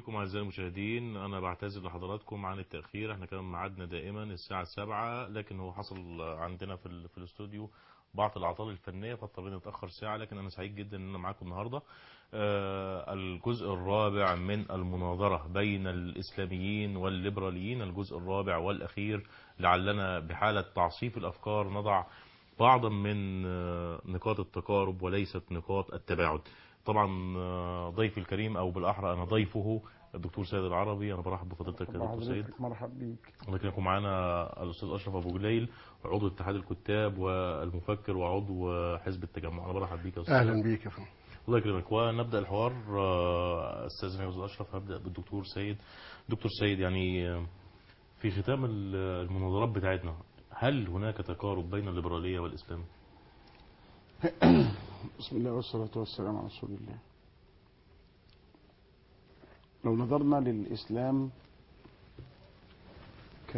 بكم أعزائي المشاهدين أنا بعتذر لحضراتكم عن التأخير احنا كان ميعادنا دائما الساعة سبعة لكن هو حصل عندنا في, ال- في الاستوديو بعض الأعطال الفنية فاضطرينا نتأخر ساعة لكن أنا سعيد جدا أن أنا معاكم النهاردة آه، الجزء الرابع من المناظرة بين الإسلاميين والليبراليين الجزء الرابع والأخير لعلنا بحالة تعصيف الأفكار نضع بعضا من آه، نقاط التقارب وليست نقاط التباعد طبعا آه، ضيفي الكريم او بالاحرى انا ضيفه الدكتور سيد العربي انا برحب بفضيلتك يا دكتور سيد حضرتك مرحب بيك ولكن يكون معانا الاستاذ اشرف ابو جليل عضو اتحاد الكتاب والمفكر وعضو حزب التجمع انا برحب بيك يا استاذ اهلا بيك يا فندم الله يكرمك ونبدا الحوار آه، استاذنا يا استاذ اشرف هبدا بالدكتور سيد دكتور سيد يعني آه، في ختام ال- المناظرات بتاعتنا هل هناك تقارب بين الليبراليه والاسلام؟ بسم الله والصلاة والسلام على رسول الله لو نظرنا للإسلام ك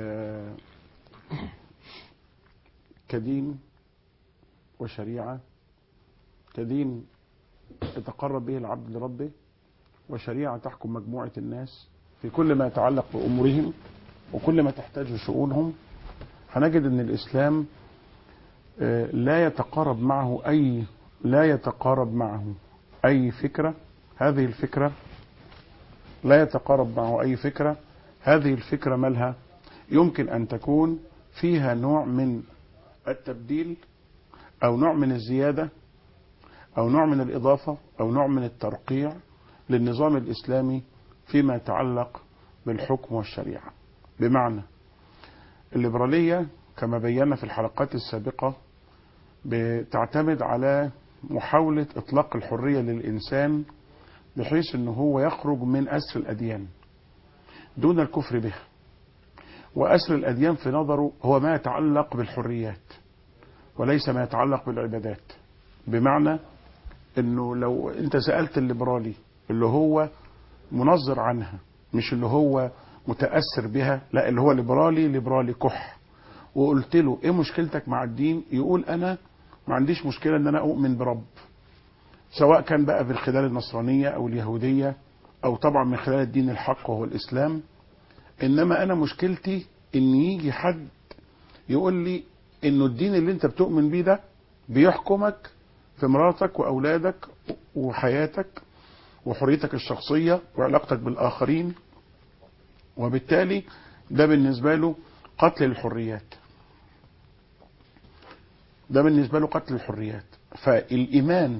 كدين وشريعة كدين يتقرب به العبد لربه وشريعة تحكم مجموعة الناس في كل ما يتعلق بأمورهم وكل ما تحتاجه شؤونهم هنجد أن الإسلام آه، لا يتقارب معه أي لا يتقارب معه أي فكرة هذه الفكرة لا يتقارب معه أي فكرة هذه الفكرة مالها يمكن أن تكون فيها نوع من التبديل أو نوع من الزيادة أو نوع من الإضافة أو نوع من الترقيع للنظام الإسلامي فيما يتعلق بالحكم والشريعة بمعنى الليبرالية كما بينا في الحلقات السابقة بتعتمد على محاولة إطلاق الحرية للإنسان بحيث أنه هو يخرج من أسر الأديان دون الكفر بها وأسر الأديان في نظره هو ما يتعلق بالحريات وليس ما يتعلق بالعبادات بمعنى أنه لو أنت سألت الليبرالي اللي هو منظر عنها مش اللي هو متأثر بها لا اللي هو ليبرالي ليبرالي كح وقلت له ايه مشكلتك مع الدين يقول انا ما عنديش مشكلة ان انا اؤمن برب سواء كان بقى من خلال النصرانية او اليهودية او طبعا من خلال الدين الحق وهو الاسلام انما انا مشكلتي ان يجي حد يقول لي انه الدين اللي انت بتؤمن بيه ده بيحكمك في مراتك واولادك وحياتك وحريتك الشخصية وعلاقتك بالاخرين وبالتالي ده بالنسبة له قتل الحريات ده بالنسبة له قتل الحريات فالإيمان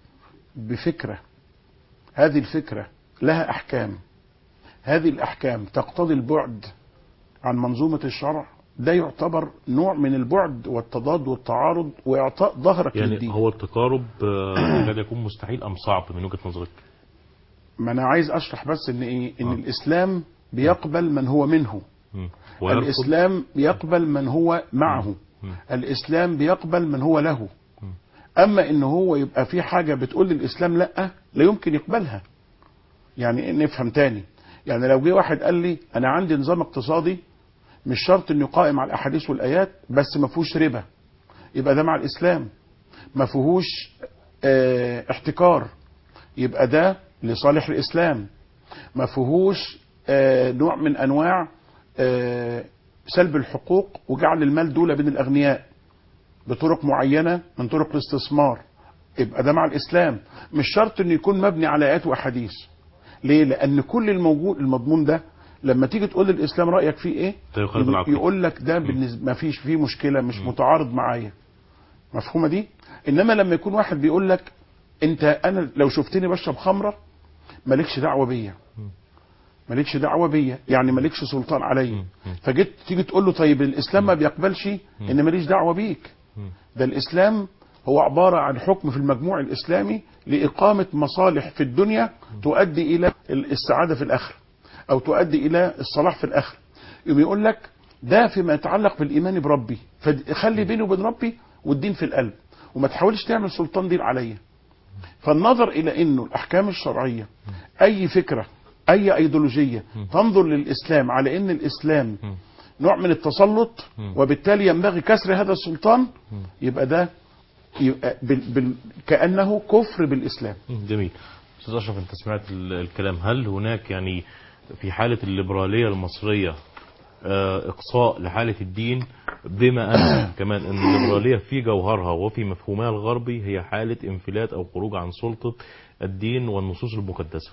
بفكرة هذه الفكرة لها أحكام هذه الأحكام تقتضي البعد عن منظومة الشرع ده يعتبر نوع من البعد والتضاد والتعارض وإعطاء ظهرك يعني للدين هو التقارب آه، قد يكون مستحيل ام صعب من وجهه نظرك؟ ما أنا عايز أشرح بس إن إيه إن آه. الإسلام بيقبل من هو منه مم. ويرفض؟ الإسلام بيقبل من هو معه مم. الإسلام بيقبل من هو له مم. أما إن هو يبقى في حاجة بتقول للإسلام لأ لا يمكن يقبلها يعني نفهم تاني يعني لو جه واحد قال لي أنا عندي نظام اقتصادي مش شرط إنه قائم على الأحاديث والآيات بس ما فيهوش ربا يبقى ده مع الإسلام ما فيهوش اه احتكار يبقى ده لصالح الإسلام ما فيهوش اه نوع من أنواع اه سلب الحقوق وجعل المال دولة بين الأغنياء بطرق معينة من طرق الاستثمار يبقى ده مع الإسلام مش شرط إنه يكون مبني على آيات وأحاديث ليه؟ لأن كل الموجود المضمون ده لما تيجي تقول للإسلام رأيك فيه إيه؟ ده يخالف العقيدة. يقول لك ده بالنسبة ما فيش فيه مشكلة مش متعارض معايا مفهومة دي؟ إنما لما يكون واحد بيقول لك أنت أنا لو شفتني بشرب خمرة مالكش دعوة بيا مالكش دعوة بيا يعني مالكش سلطان عليا فجيت تيجي تقول له طيب الإسلام ما بيقبلش إن ماليش دعوة بيك ده الإسلام هو عبارة عن حكم في المجموع الإسلامي لإقامة مصالح في الدنيا تؤدي إلى السعادة في الآخرة أو تؤدي إلى الصلاح في الآخرة يقوم يقول لك ده فيما يتعلق بالإيمان بربي فخلي بيني وبين ربي والدين في القلب وما تحاولش تعمل سلطان دين عليا فالنظر إلى أنه الأحكام الشرعية أي فكرة أي أيديولوجية تنظر للإسلام على أن الإسلام نوع من التسلط وبالتالي ينبغي كسر هذا السلطان يبقى ده يبقى بال بال كأنه كفر بالإسلام مم. جميل استاذ اشرف انت سمعت ال- الكلام هل هناك يعني في حاله الليبراليه المصريه آه، اقصاء لحاله الدين بما ان كمان ان الليبراليه في جوهرها وفي مفهومها الغربي هي حاله انفلات او خروج عن سلطه الدين والنصوص المقدسه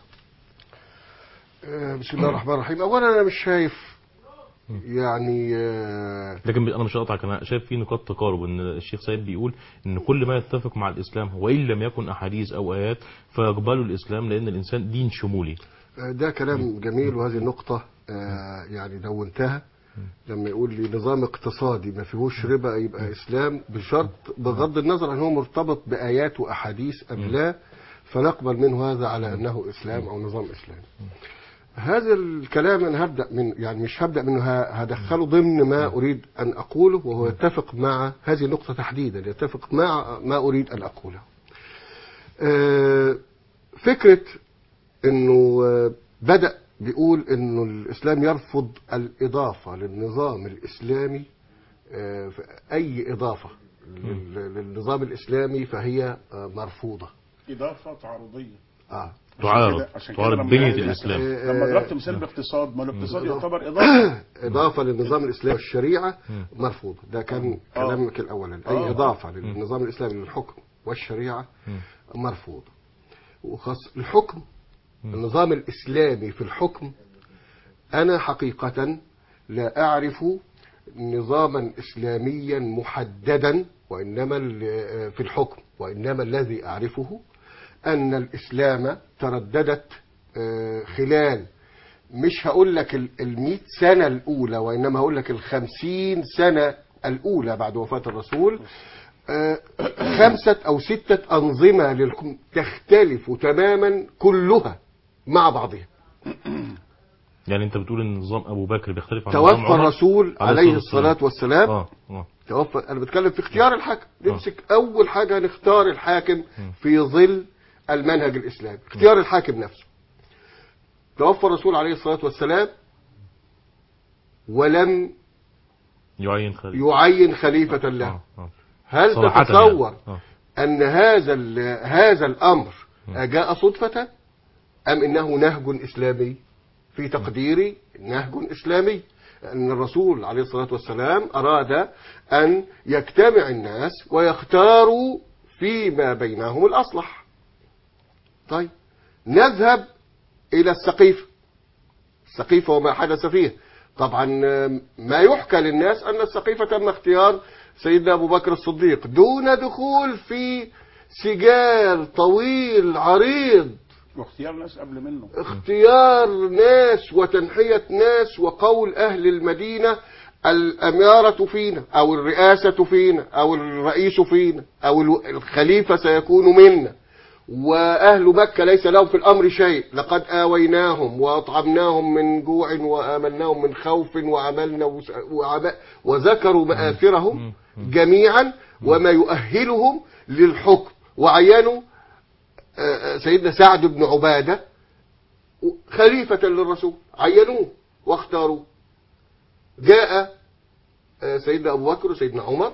آه، بسم الله الرحمن الرحيم اولا انا مش شايف يعني آه، لكن انا مش هقطعك انا شايف في نقاط تقارب ان الشيخ سيد بيقول ان كل ما يتفق مع الاسلام وان لم يكن احاديث او ايات فيقبلوا الاسلام لان الانسان دين شمولي آه، ده كلام جميل وهذه النقطة آه، يعني دونتها لما يقول لي نظام اقتصادي ما فيهوش ربا يبقى اسلام بشرط بغض النظر ان هو مرتبط بايات واحاديث ام لا فنقبل منه هذا على انه اسلام او نظام اسلامي. هذا الكلام انا هبدا من يعني مش هبدا منه ه- هدخله ضمن ما اريد ان اقوله وهو يتفق مع هذه النقطه تحديدا يتفق مع ما اريد ان اقوله. آه، فكره انه آه، بدا بيقول انه الاسلام يرفض الاضافه للنظام الاسلامي آه، ف- اي اضافه لل- للنظام الاسلامي فهي آه، مرفوضه اضافه تعارضيه اه تعارض كده- عشان كده تعارض لما بنيه قال- الاسلام آه، لما آه، ضربت مثال باقتصاد ما الاقتصاد يعتبر اضافه إضافة للنظام الإسلامي والشريعة مرفوضة ده كان آه. كلامك الأولاني أي آه. إضافة للنظام الإسلامي للحكم والشريعة مرفوضة وخاص الحكم النظام الإسلامي في الحكم أنا حقيقة لا أعرف نظاما إسلاميا محددا وإنما ال- في الحكم وإنما الذي أعرفه أن الإسلام ترددت آه، خلال مش هقول لك ال- المئة سنة الأولى وإنما هقول لك الخمسين سنة الأولى بعد وفاة الرسول آه، خمسة أو ستة أنظمة للحكم تختلف تماما كلها مع بعضها يعني انت بتقول ان نظام ابو بكر بيختلف عن نظام توفى عمر؟ الرسول عليه الصلاة والسلام اه اه توفى أنا بتكلم في اختيار الحاكم نمسك أول حاجة نختار الحاكم في ظل المنهج الإسلامي اختيار الحاكم نفسه توفى الرسول عليه الصلاة والسلام ولم يعين خليفه يعين خليفة له اه اه هل صراحة تتصور يعني. آه. أن هذا ال- هذا الأمر أجاء صدفة أم إنه نهج إسلامي في تقديري نهج إسلامي أن الرسول عليه الصلاة والسلام أراد أن يجتمع الناس ويختاروا فيما بينهم الأصلح طيب نذهب إلى السقيفة السقيفة وما حدث فيه طبعا آم، ما يحكى للناس أن السقيفة تم اختيار سيدنا أبو بكر الصديق دون دخول في سجال طويل عريض واختيار ناس قبل منه اختيار ناس وتنحية ناس وقول أهل المدينة الأمارة فينا أو الرئاسة فينا أو الرئيس فينا أو الو- الخليفة سيكون منا وأهل مكة ليس لهم في الأمر شيء لقد آويناهم وأطعمناهم من جوع وآمناهم من خوف وعملنا وس- وعم- وذكروا مآثرهم جميعا وما يؤهلهم للحكم وعينوا آه، آه، سيدنا سعد بن عبادة خليفة للرسول عينوه واختاروه جاء آه، سيدنا أبو بكر وسيدنا عمر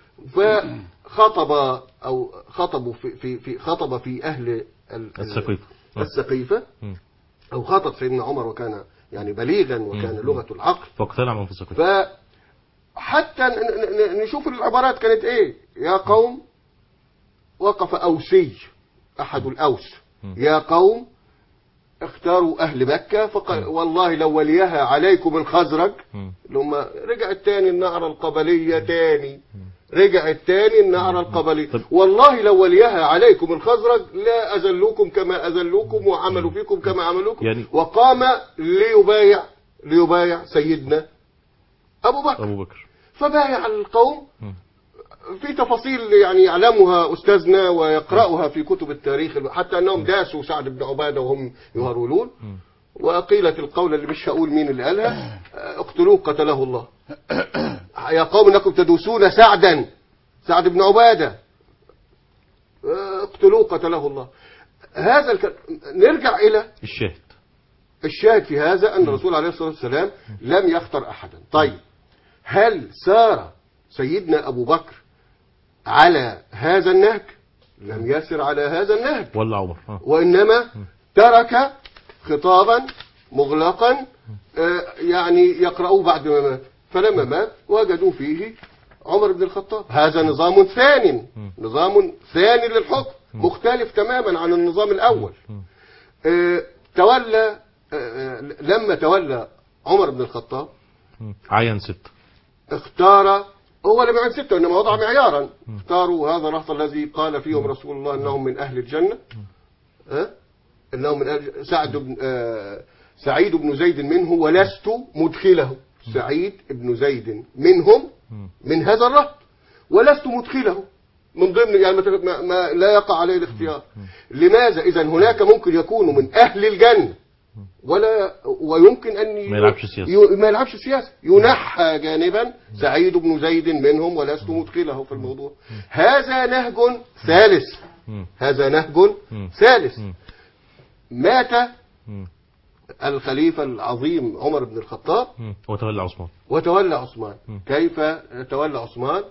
فخطب أو خطبوا في, في, في خطب في أهل ال- السقيفة آه. السقيفة مم. أو خطب سيدنا عمر وكان يعني بليغا وكان مم. لغة العقل فاقتنع من في السقيفة فحتى ن- ن- ن- نشوف العبارات كانت ايه يا قوم وقف أوسي أحد الأوس يا قوم اختاروا أهل مكة فقال والله لو وليها عليكم الخزرج مم. اللي هم رجعت تاني النعرة القبلية تاني رجعت تاني النعرة القبلية طب- والله لو وليها عليكم الخزرج لا أذلوكم كما أذلوكم وعملوا فيكم كما عملوكم يعني- وقام ليبايع ليبايع سيدنا أبو بكر ابو بكر فبايع القوم مم. في تفاصيل يعني يعلمها أستاذنا ويقرأها في كتب التاريخ حتى أنهم داسوا سعد بن عبادة وهم يهرولون مم. وقيلت القول اللي مش هقول مين اللي قالها اقتلوه قتله الله يا قوم انكم تدوسون سعدا سعد بن عبادة اقتلوه قتله الله هذا الك... نرجع إلى الشاهد الشاهد في هذا أن الرسول عليه الصلاة والسلام لم يختر أحدا طيب هل سار سيدنا أبو بكر على هذا النهج لم يسر على هذا النهج ولا عمر آه. وإنما ترك خطابا مغلقا آه، يعني يقرأوه بعد ما مات فلما مات وجدوا فيه عمر بن الخطاب هذا نظام ثاني نظام ثاني للحكم مختلف تماما عن النظام الأول آه، تولى آه، لما تولى عمر بن الخطاب مم. عين ستة اختار هو لم يعن ستة إنما وضع معيارا اختاروا هذا الرهط الذي قال فيهم رسول الله أنهم من أهل الجنة ها؟ أنهم من أهل سعد بن آه سعيد بن زيد منه ولست مدخله سعيد بن زيد منهم من هذا الرهط ولست مدخله من ضمن يعني ما, ما, ما لا يقع عليه الاختيار لماذا إذا هناك ممكن يكونوا من أهل الجنة ولا ويمكن ان ي- ما يلعبش سياسة. ي- ما يلعبش سياسه ينحى جانبا سعيد بن زيد منهم ولست مدخله في الموضوع هذا نهج ثالث مم. هذا نهج مم. ثالث مم. مات مم. الخليفه العظيم عمر بن الخطاب مم. وتولى عثمان وتولى عثمان مم. كيف تولى عثمان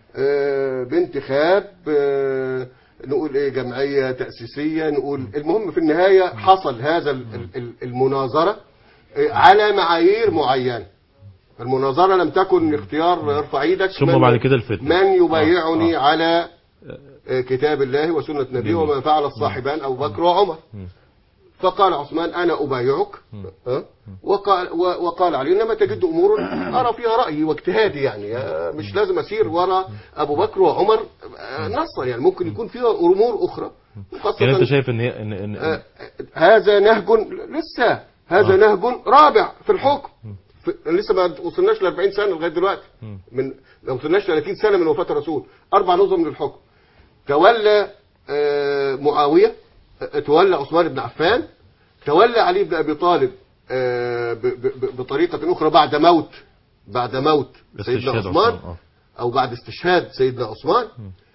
آه، بانتخاب آه، نقول ايه جمعيه تاسيسيه نقول المهم في النهايه حصل هذا ال- ال- ال- المناظره آه، على معايير معينه المناظره لم تكن اختيار ارفع ايدك ثم من- بعد كده الفتنة. من يبايعني آه. على آه، كتاب الله وسنه نبيه جميل. وما فعل الصاحبان ابو بكر وعمر مم. فقال عثمان انا ابايعك ها؟ وقال و- وقال علي انما تجد امور ارى فيها رايي واجتهادي يعني آه، مش لازم اسير ورا ابو بكر وعمر آه، نصا يعني ممكن يكون فيها امور اخرى يعني انت وخاصه شايف ان هي ان, إن آه، هذا نهج لسه هذا آه. نهج رابع في الحكم في لسه ما وصلناش ل 40 سنه لغايه دلوقتي مم. من ما وصلناش 30 سنه من وفاه الرسول اربع نظم للحكم تولى آه، معاويه آه، تولى عثمان بن عفان تولى علي بن ابي طالب آه، ب- ب- ب- بطريقه اخرى بعد موت بعد موت سيدنا استشهاد عثمان آه. او بعد استشهاد سيدنا عثمان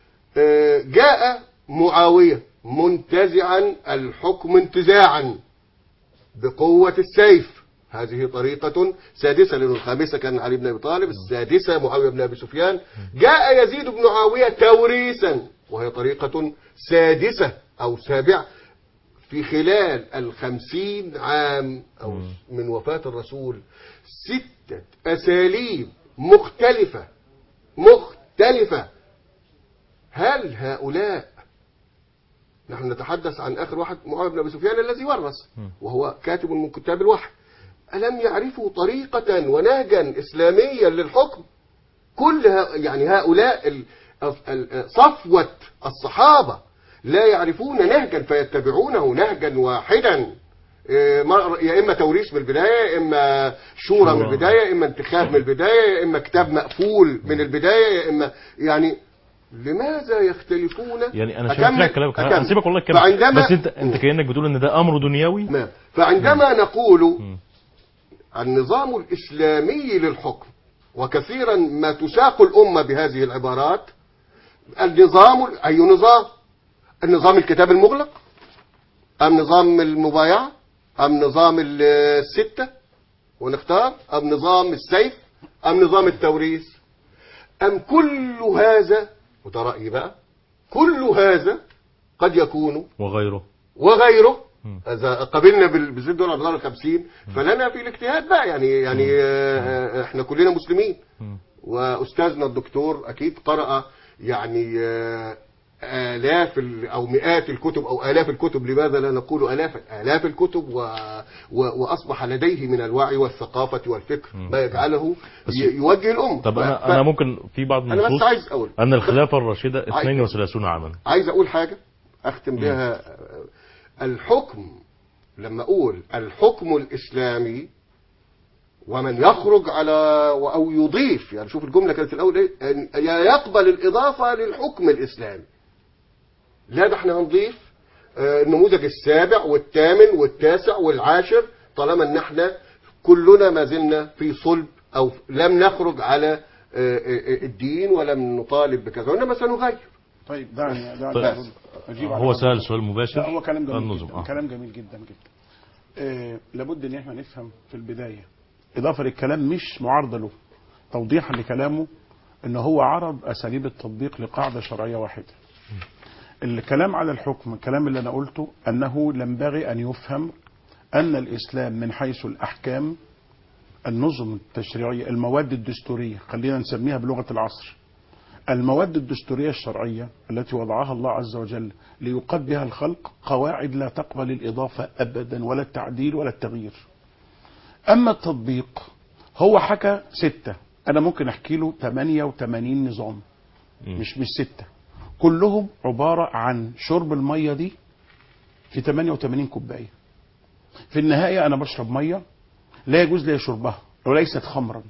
آه، جاء معاويه منتزعا الحكم انتزاعا بقوه السيف هذه طريقة سادسة لأن الخامسة كان علي بن أبي طالب السادسة معاوية بن أبي سفيان جاء يزيد بن معاوية توريثا وهي طريقة سادسة أو سابعة في خلال الخمسين عام أو من وفاة الرسول ستة أساليب مختلفة مختلفة هل هؤلاء نحن نتحدث عن آخر واحد معاوية بن أبي سفيان الذي ورث وهو كاتب من كتاب الوحي ألم يعرفوا طريقة ونهجا إسلاميا للحكم كل ها- يعني هؤلاء ال- ال- صفوة الصحابة لا يعرفون نهجا فيتبعونه نهجا واحدا إيه، مر- يا إما توريث من البداية يا إما شورى من شورى. البداية يا إما انتخاب من البداية يا إما كتاب مقفول من البداية يا إما يعني لماذا يختلفون يعني انا شايف أكمل- فيها كلام أكمل. هسيبك والله الكلام فعندما بس انت انت كانك بتقول ان ده امر دنيوي ما فعندما نقول مم. النظام الإسلامي للحكم وكثيرا ما تساق الأمة بهذه العبارات النظام أي نظام النظام الكتاب المغلق أم نظام المبايعة أم نظام ال- الستة ونختار أم نظام السيف أم نظام التوريث أم كل هذا وده رأيي بقى كل هذا قد يكون وغيره وغيره مم. إذا قبلنا بال- بالزيت دولار بدولار 50 فلنا في الاجتهاد بقى يعني يعني آه، آه، احنا كلنا مسلمين مم. واستاذنا الدكتور اكيد قرأ يعني آه، آلاف ال- أو مئات الكتب أو آلاف الكتب لماذا لا نقول آلاف آلاف الكتب و... و... وأصبح لديه من الوعي والثقافة والفكر مم. ما يجعله بس- ي... يوجه الأمة طب ف- انا ف- انا ممكن في بعض أنا بس النصوص عايز أقول ان الخلافه الراشده عايز- 32 عاما عايز اقول حاجه اختم بها الحكم لما اقول الحكم الاسلامي ومن يخرج على او يضيف يعني شوف الجمله كانت الاول ايه أن يقبل الاضافه للحكم الاسلامي لا ده احنا هنضيف آه، النموذج السابع والثامن والتاسع والعاشر طالما ان احنا كلنا ما زلنا في صلب او لم نخرج على آه، آه، الدين ولم نطالب بكذا وانما سنغير طيب دعني دعني طيب. أرد- أجيب على هو هذا. سأل سؤال مباشر لا هو كلام جميل النظم جدا آه. كلام جميل جدا جدا آه لابد ان احنا نفهم في البدايه اضافه للكلام مش معارضه له توضيحا لكلامه ان هو عرض اساليب التطبيق لقاعده شرعيه واحده الكلام على الحكم الكلام اللي انا قلته انه ينبغي ان يفهم ان الاسلام من حيث الاحكام النظم التشريعيه المواد الدستوريه خلينا نسميها بلغه العصر المواد الدستوريه الشرعيه التي وضعها الله عز وجل ليقاد بها الخلق قواعد لا تقبل الاضافه ابدا ولا التعديل ولا التغيير اما التطبيق هو حكى ستة انا ممكن احكي له 88 نظام مم. مش مش ستة كلهم عبارة عن شرب المية دي في 88 كوباية في النهاية أنا بشرب مية لا يجوز لي شربها وليست خمرا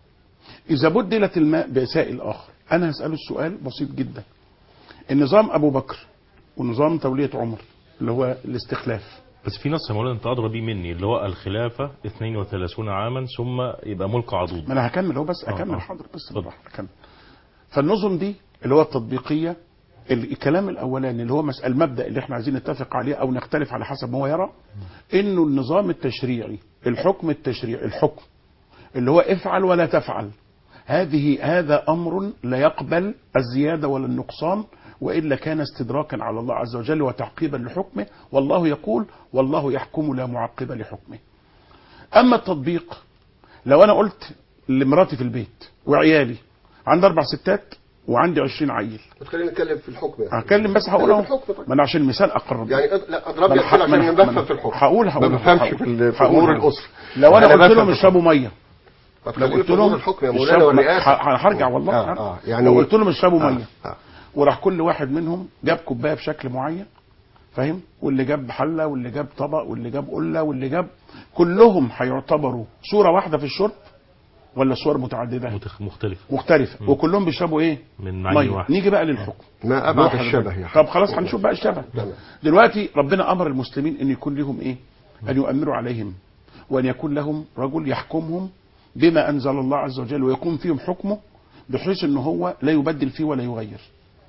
إذا بدلت الماء بسائل آخر أنا هسأله السؤال بسيط جدا النظام أبو بكر ونظام تولية عمر اللي هو الاستخلاف بس في نص يا مولانا انت ادرى بيه مني اللي هو الخلافه 32 عاما ثم يبقى ملك عضوض ما انا هكمل اهو بس آه، اكمل آه. حاضر بس اتفضل. بالراحه اكمل فالنظم دي اللي هو التطبيقيه ال- الكلام الاولاني اللي هو مسألة المبدا اللي احنا عايزين نتفق عليه او نختلف على حسب ما هو يرى انه النظام التشريعي الحكم التشريعي الحكم اللي هو افعل ولا تفعل هذه هذا امر لا يقبل الزياده ولا النقصان والا كان استدراكا على الله عز وجل وتعقيبا لحكمه والله يقول والله يحكم لا معقب لحكمه اما التطبيق لو انا قلت لمراتي في البيت وعيالي عندي اربع ستات وعندي 20 عيل خلينا نتكلم في الحكم يعني هتكلم بس هقول خلينا اهو في الحكم طيب. ما انا عشان المثال اقرب يعني أد- لا اضرب ما لي أنا ح- أمثلة ما عشان أنا- ما نبفهم أنا في الحكم هقول هقول ما بفهمش هقول. في ال- في هقول امور هقول. الاسره لو انا أنا قلت بفهم لهم في اشربوا ميه طب لو خلينا قلت في أمور لهم الحكم يا مولانا اشربوا- وانا ما- اسف ه- هرجع والله آه هرجع. آه يعني لو قلت لهم اشربوا آه، ميه آه. وراح كل واحد منهم جاب كوبايه بشكل معين فاهم واللي جاب حله واللي جاب طبق واللي جاب قله واللي جاب كلهم هيعتبروا صوره واحده في الشرب ولا صور متعدده متخ- مختلف مختلفه وكلهم بيشربوا ايه من معين ميه واحد نيجي بقى للحكم ما ابعد نروح الشبه للحكم. يا طب خلاص هنشوف بقى الشبه تمام. دلوقتي ربنا امر المسلمين ان يكون لهم ايه ان يؤمروا عليهم وان يكون لهم رجل يحكمهم بما انزل الله عز وجل ويقوم فيهم حكمه بحيث ان هو لا يبدل فيه ولا يغير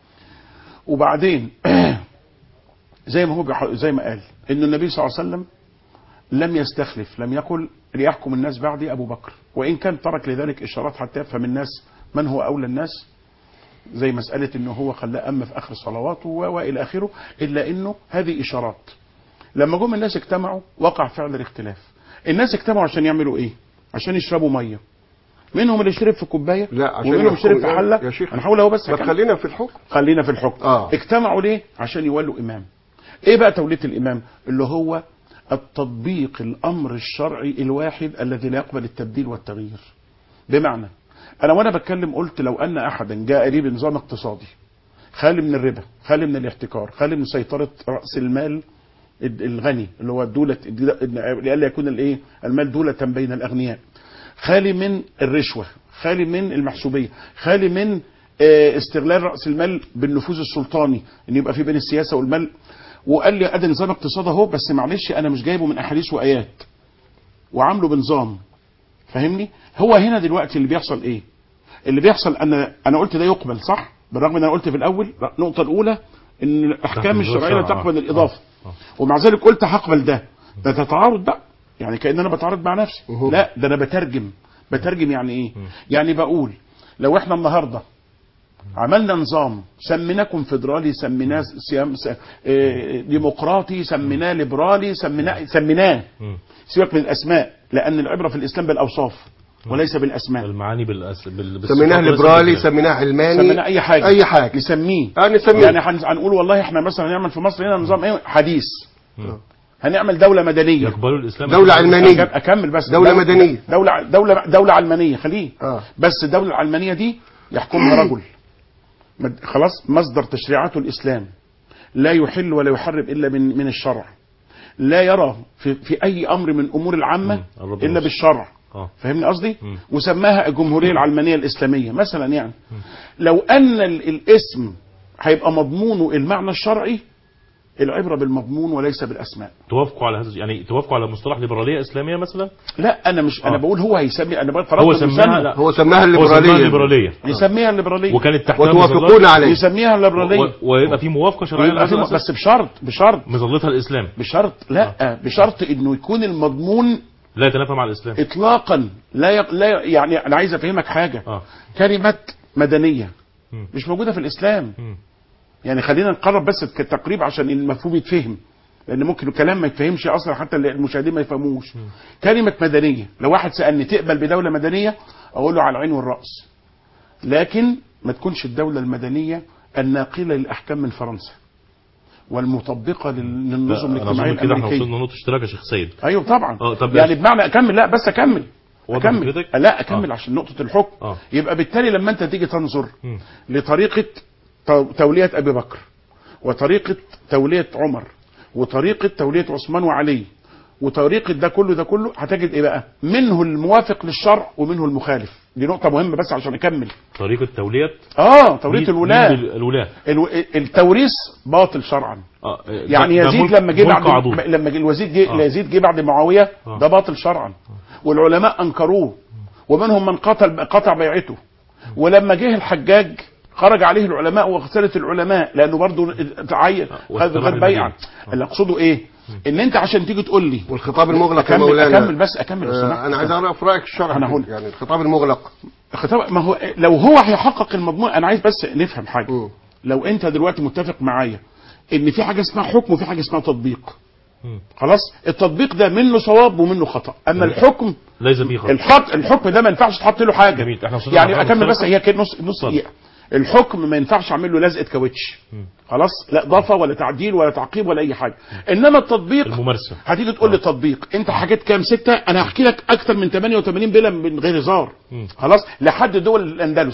وبعدين زي ما هو بيح- زي ما قال ان النبي صلى الله عليه وسلم لم يستخلف لم يقل ليحكم الناس بعدي ابو بكر وان كان ترك لذلك اشارات حتى يفهم الناس من هو اولى الناس زي مسألة انه هو خلاه أم في آخر صلواته و- وإلى آخره إلا انه هذه إشارات لما جم الناس اجتمعوا وقع فعل الاختلاف الناس اجتمعوا عشان يعملوا ايه عشان يشربوا مية منهم اللي شرب في كوباية لا عشان ومنهم يحكم- شرب في يا- حلة يا شيخ انا هقول اهو بس ما هكمل. تخلينا في الحكم خلينا في الحكم آه. اجتمعوا ليه عشان يولوا امام ايه بقى توليه الامام اللي هو التطبيق الامر الشرعي الواحد الذي لا يقبل التبديل والتغيير بمعنى انا وانا بتكلم قلت لو ان احدا جاء لي بنظام اقتصادي خالي من الربا خالي من الاحتكار خالي من سيطره راس المال الغني اللي هو الدولة لئلا يكون الايه المال دولة بين الاغنياء خالي من الرشوة خالي من المحسوبية خالي من آه، استغلال رأس المال بالنفوذ السلطاني ان يبقى في بين السياسة والمال وقال لي ادي نظام اقتصاد اهو بس معلش انا مش جايبه من احاديث وايات وعامله بنظام فاهمني هو هنا دلوقتي اللي بيحصل ايه اللي بيحصل انا انا قلت ده يقبل صح بالرغم ان انا قلت في الاول النقطه الاولى ان الاحكام تحت الشرعيه لا الشرع، آه. تقبل الاضافه آه. ومع ذلك قلت هقبل ده ده تتعارض بقى يعني كان انا بتعارض مع نفسي مهم. لا ده انا بترجم بترجم يعني ايه يعني بقول لو احنا النهارده عملنا نظام سميناه كونفدرالي سميناه سيام س... آه، ديمقراطي سميناه ليبرالي سميناه سميناه مم. سيبك من الاسماء لان العبره في الاسلام بالاوصاف وليس بالاسماء المعاني بالأس... بال... بالصفات سميناه وليس ليبرالي بالكلام. سميناه علماني سميناه اي حاجه اي حاجه نسميه اه نسميه يعني هن- هنقول والله احنا مثلا هنعمل في مصر هنا نظام ايه حديث مم. هنعمل دوله مدنيه يقبلوا الإسلام دولة علمانية. أكم- اكمل بس دولة مدنية. دوله دوله دوله علمانيه خليه اه بس الدوله العلمانيه دي يحكمها رجل مد- خلاص مصدر تشريعاته الاسلام لا يحل ولا يحرم الا من من الشرع لا يرى في, في اي امر من امور العامه مم. الرب الا والرسول. بالشرع اه فاهمني قصدي مم. وسماها الجمهوريه العلمانيه الاسلاميه مثلا يعني لو ان ال- الاسم هيبقى مضمونه المعنى الشرعي العبره بالمضمون وليس بالاسماء توافقوا على هذا يعني توافقوا على مصطلح ليبرالية إسلامية مثلا لا انا مش انا آه. بقول هو هيسمي انا بقول هو فرضت سماها مسمى. لا هو سماها هو سماها الليبراليه الليبرالية يسميها الليبراليه وكانت تحتها وتوافقون مظلات عليه يسميها الليبراليه و... ويبقى في موافقة شرعية ويبقى في على م- هذا الأساس؟ بس بشرط بشرط مظلتها الإسلام بشرط لا بشرط انه يكون المضمون لا يتنافى مع الإسلام اطلاقا لا يق... لا ي- يعني انا عايز افهمك حاجه اه كلمه مدنيه مم. مش موجوده في الاسلام مم. يعني خلينا نقرب بس كتقريب عشان المفهوم يتفهم لان ممكن الكلام ما يتفهمش اصلا حتى المشاهدين ما يفهموش كلمه مدنيه لو واحد سالني تقبل بدوله مدنيه اقول له على العين والراس لكن ما تكونش الدوله المدنيه الناقله للاحكام من فرنسا والمطبقه لل- للنظم لا، انا الاجتماعيه اظن كده احنا الامريكيه وصلنا نقطه اشتراك يا شيخ سيد ايوه طبعا اه، طب يعني بس- بمعنى اكمل لا بس اكمل واضح اكمل فكرتك؟ لا اكمل عشان نقطه الحكم اه. يبقى بالتالي لما انت تيجي تنظر مم. لطريقه تو- توليه ابي بكر وطريقه توليه عمر وطريقه توليه عثمان وعلي وطريقه ده كله ده كله هتجد ايه بقى منه الموافق للشرع ومنه المخالف دي نقطه مهمه بس عشان اكمل طريقه توليه اه توليه مين- الولاة مين الولاة الو... التوريث باطل شرعا اه يعني ده- ده يزيد ملك- لما جه ملك بعد عضوض. لما جه الوزيد جه آه. يزيد جه بعد معاويه آه. ده باطل شرعا والعلماء انكروه ومنهم من قتل قطع بيعته ولما جه الحجاج خرج عليه العلماء واغتالت العلماء لانه برضه تعين خد واستباح خد بيعه المدينة. اللي اقصده ايه؟ ان انت عشان تيجي تقول لي والخطاب المغلق يا اكمل مولانا اكمل بس اكمل لو آه، سمحت. انا عايز اعرف رايك الشرعي أنا هقول. يعني الخطاب المغلق خطاب ما هو لو هو هيحقق المضمون انا عايز بس نفهم حاجه مم. لو انت دلوقتي متفق معايا ان في حاجه اسمها حكم وفي حاجه اسمها تطبيق مم. خلاص التطبيق ده منه صواب ومنه خطا اما جميل. الحكم ليس فيه خطأ الحط الحكم ده ما ينفعش تحط له حاجه جميل. احنا وصلنا يعني لمرحلة اكمل بس مختلفة. هي كده نص نص اتفضل. دقيقه الحكم ما ينفعش اعمل له لزقه كاوتش خلاص لا اضافه ولا تعديل ولا تعقيب ولا اي حاجه انما التطبيق الممارسه هتيجي تقول لي تطبيق انت حكيت كام سته انا هحكي لك اكتر من 88 بلا من غير هزار مم. خلاص لحد دول الاندلس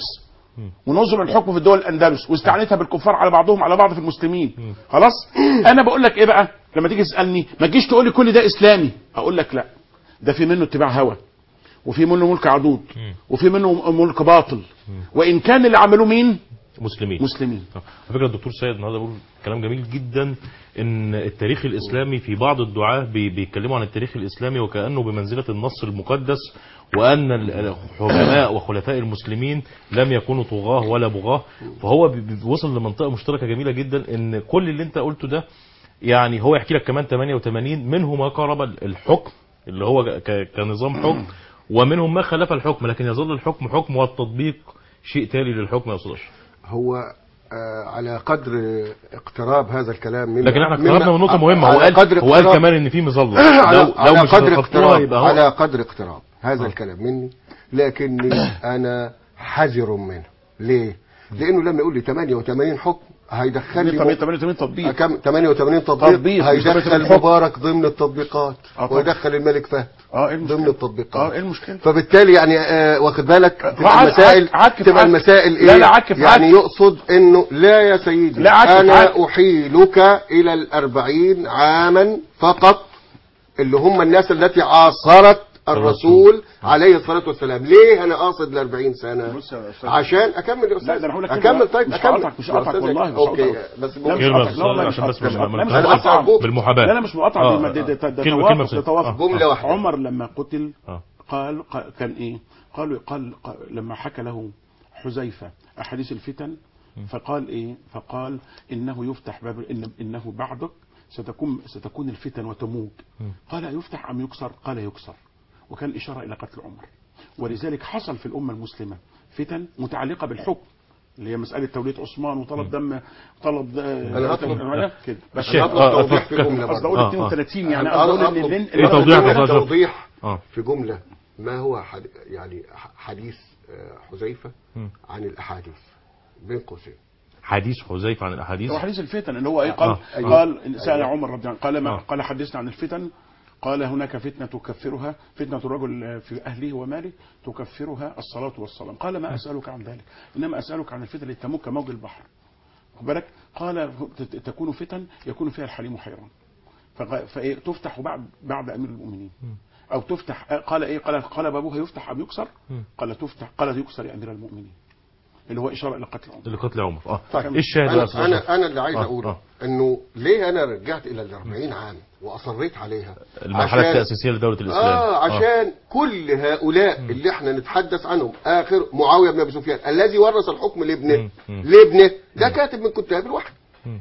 ونظم الحكم في دول الاندلس واستعانتها بالكفار على بعضهم على بعض في المسلمين خلاص انا بقول لك ايه بقى لما تيجي تسالني ما تجيش تقول لي كل ده اسلامي اقول لك لا ده في منه اتباع هوى وفي منه ملك عضوض وفي منه ملك باطل وان كان اللي عملوه مين مسلمين مسلمين على فكره الدكتور سيد النهارده بيقول كلام جميل جدا ان التاريخ الاسلامي في بعض الدعاه بي- بيتكلموا عن التاريخ الاسلامي وكانه بمنزله النص المقدس وان ال- الحكماء وخلفاء المسلمين لم يكونوا طغاه ولا بغاه فهو بي- بي- وصل لمنطقه مشتركه جميله جدا ان كل اللي انت قلته ده يعني هو يحكي لك كمان 88 منه ما قارب الحكم اللي هو ك- كنظام حكم ومنهم ما خالف الحكم لكن يظل الحكم حكم والتطبيق شيء تالي للحكم يا استاذ أشرف. هو آه، على قدر اقتراب هذا الكلام من لكن احنا اقتربنا من نقطه مهمه هو على قال قدر هو قال اقتراب- كمان ان في مظله على, لو لو على مش قدر هتخطوها اقتراب يبقى هو على قدر اقتراب هذا الكلام مني لكني انا حذر منه ليه؟ لانه لما يقول لي 88 حكم هيدخل لي 88 تطبيق كم 88 تطبيق, تطبيق، مش 88 هيدخل حكم. مبارك ضمن التطبيقات آه طبعا. ويدخل الملك فهد اه ايه المشكله ضمن التطبيقات اه ايه المشكله فبالتالي يعني آه واخد بالك تبقى عك- المسائل عك- عك- تبقى عك. المسائل ايه لا، لا، عك- يعني عك. يقصد انه لا يا سيدي لا، عك- عك. انا احيلك الى الاربعين عاما فقط اللي هم الناس التي عاصرت الرسول عليه الصلاة والسلام ليه انا قاصد ال 40 سنة بص يا أستاذ. عشان اكمل يا لا ده استاذ انا هقول لك اكمل طيب مش اكمل هقطعك مش هقطعك يا أستاذ. والله مش اوكي هقطعك. بس لا، مش كلمة هقطعك. بس لا، والله عشان مش بس هقطعك. ما- ما لا، مش نقطعش هقطعك. أرجوك. بالمحاباه لا لا مش مقاطعة آه، دي- دي- دي- ده كلمة- توافق كلمة ده بس. توافق آه. جملة واحدة. عمر لما قتل آه. قال قال- كان ايه قالوا قال قال- لما حكى له حذيفة أحاديث الفتن فقال ايه فقال انه يفتح باب إن انه بعدك ستكون ستكون الفتن وتموج قال يفتح ام يكسر قال يكسر وكان اشاره الى قتل عمر ولذلك حصل في الامه المسلمه فتن متعلقه بالحكم اللي هي مساله توليه عثمان وطلب دم طلب أنا أطلب- كده بس بس شيخ، أطلب آه، توضيح في أفكر- جملة قصدي برضه. اقول آه، آه. 32 يعني أنا قصدي اقول أطلب ان إيه توضيح منك يا أستاذ أشرف؟ توضيح آه. في جملة ما هو حد يعني ح- حديث آه، حذيفة مم. عن الأحاديث بين قوسين حديث حذيفه عن الاحاديث هو حديث الفتن اللي هو ايه قال آه. قال سال أيوة. عمر رضي الله عنه قال ما آه. قال حدثنا عن الفتن قال هناك فتنة تكفرها فتنة الرجل في أهله وماله تكفرها الصلاة والسلام قال ما أسألك عن ذلك إنما أسألك عن الفتن التي تموج كموج البحر خد بالك قال ت- تكون فتن يكون فيها الحليم حيران فغ- فإيه تفتح بعد بعد أمير المؤمنين أو تفتح قال إيه قال قال بابها يفتح أم يكسر قال تفتح قال يكسر يا أمير المؤمنين اللي هو إشارة إلى قتل عمر لقتل عمر اه طيب ايه الشاهد بقى يا أستاذ أنا أشرف؟ أنا, أنا اللي عايز آه، أقوله آه. إنه ليه أنا رجعت إلى ال 40 عام وأصريت عليها المرحله عشان- التاسيسيه لدوله الاسلام آه عشان كل هؤلاء اللي احنا نتحدث عنهم آخر معاوية بن أبي سفيان الذي ورث الحكم لابنه مم. مم. لابنه ده كاتب من كتاب الوحي مم.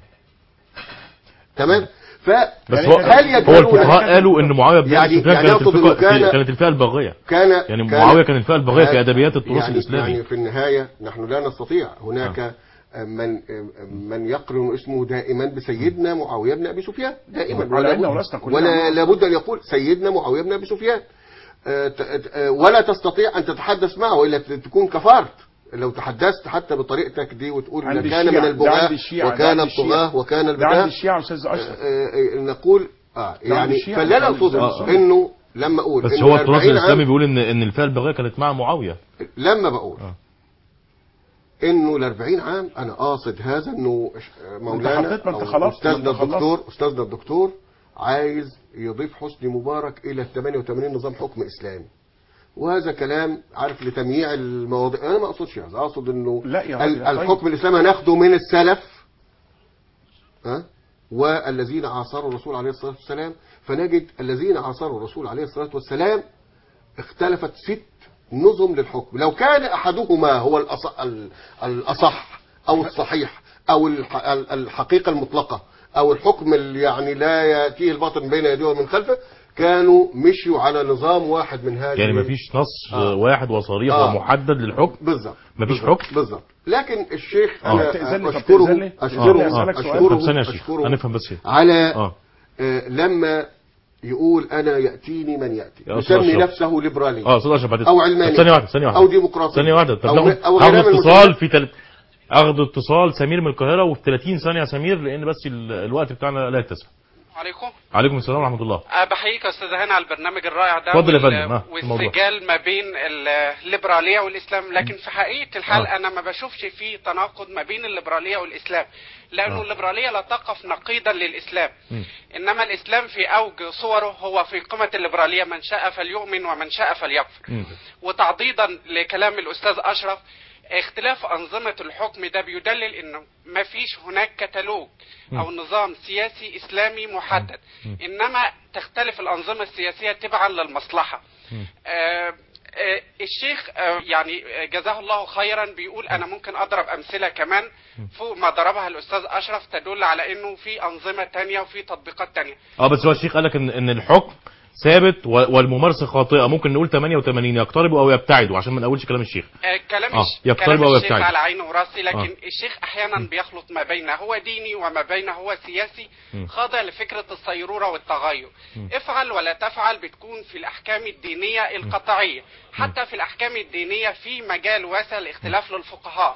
تمام ف بس يعني هو هل هو يجوز الفقهاء قالوا ان معاويه بن يعني- ابي سفيان يعني كانت أقصد الفقه إنه كان- كانت الفئه الباغيه كان يعني معاوية كان الفئة الباغية في هذا- أدبيات التراث يعني الإسلامي. يعني في النهاية نحن لا نستطيع هناك من من يقرن اسمه دائما بسيدنا معاويه بن ابي سفيان دائما على ولا عيننا بد- وراسنا كلنا. ولا لابد ان يقول سيدنا معاويه بن ابي سفيان آه، ت- آه، ولا تستطيع ان تتحدث معه والا ت- تكون كفرت لو تحدثت حتى بطريقتك دي وتقول عند ده كان الشيعة، من ده البغاة عند الشيعة، ده وكان عند الشيعة. الطغاة وكان ده عند البتاع الشيعة استاذ اشرف آه، آه، نقول اه يعني الشيعة، فاللي انا ده عند اقصده السنة. انه لما اقول بس إنه هو التراث 40 عام- الاسلامي بيقول ان ان الفئه البغيه كانت مع معاويه لما بقول آه. انه ال 40 عام انا قاصد هذا انه مولانا حطيت- ما انت أو خلاص، ما استاذنا انت خلصت. الدكتور استاذنا الدكتور عايز يضيف حسني مبارك الى ال 88 نظام حكم اسلامي وهذا كلام عارف لتمييع المواضيع انا ما اقصدش هذا اقصد انه لا يا ال- راجل، طيب. الحكم الاسلامي هناخده من السلف ها والذين عاصروا الرسول عليه الصلاه والسلام فنجد الذين عاصروا الرسول عليه الصلاه والسلام اختلفت ست نظم للحكم لو كان احدهما هو الأصح, الاصح او الصحيح او الح- ال- الحقيقه المطلقه او الحكم اللي يعني لا ياتيه الباطل من بين يديه ومن خلفه كانوا مشيوا على نظام واحد من هذه يعني مفيش نص آه. واحد وصريح آه. ومحدد للحكم بالظبط مفيش بالظبط. حكم؟ بالظبط لكن الشيخ آه. انا تأذن لي، طب اشكره تأذن لي؟ اه اشكره اه أسألك سؤال؟ اشكره طب ثانيه يا شيخ اشكره هنفهم بس على اه آه، لما يقول انا ياتيني من ياتي يا أستاذ يسمي أشرف. نفسه ليبرالي اه استاذ اشرف بعد او طب علماني ثانيه واحده ثانيه واحده او ديمقراطي ثانيه واحده طب أو ناخد أو هاخد غيرها من اتصال المسلمات. في تل... اخد اتصال سمير من القاهره وفي 30 ثانيه يا سمير لان بس ال- الوقت بتاعنا لا يتسع عليكم عليكم السلام ورحمه الله أه بحييك يا استاذ هاني على البرنامج الرائع ده اتفضل يا وال- فندم، آه، الموضوع. والسجال ما بين الليبراليه والاسلام لكن في حقيقه الحال آه. انا ما بشوفش فيه تناقض ما بين الليبراليه والاسلام لانه آه. الليبراليه لا تقف نقيضا للاسلام مم. انما الاسلام في اوج صوره هو في قمه الليبراليه من شاء فليؤمن ومن شاء فليكفر مم. وتعضيدا لكلام الاستاذ اشرف اختلاف انظمه الحكم ده بيدلل انه ما فيش هناك كتالوج او نظام سياسي اسلامي محدد انما تختلف الانظمه السياسيه تبعا للمصلحه آه، آه، الشيخ آه، يعني آه، جزاه الله خيرا بيقول انا ممكن اضرب امثله كمان فوق ما ضربها الاستاذ اشرف تدل على انه في انظمه تانية وفي تطبيقات تانية اه بس هو الشيخ قال لك ان ان الحكم ثابت و- والممارسه خاطئه ممكن نقول 88 يقتربوا او يبتعدوا عشان ما نقولش كلام الشيخ آه، كلام آه، الش- يقترب كلام أو الشيخ يبتعد. على عيني وراسي لكن آه. الشيخ احيانا بيخلط ما بين هو ديني وما بين هو سياسي خاضع لفكره الصيروره والتغير افعل ولا تفعل بتكون في الاحكام الدينيه القطعيه حتى في الاحكام الدينيه في مجال واسع لاختلاف للفقهاء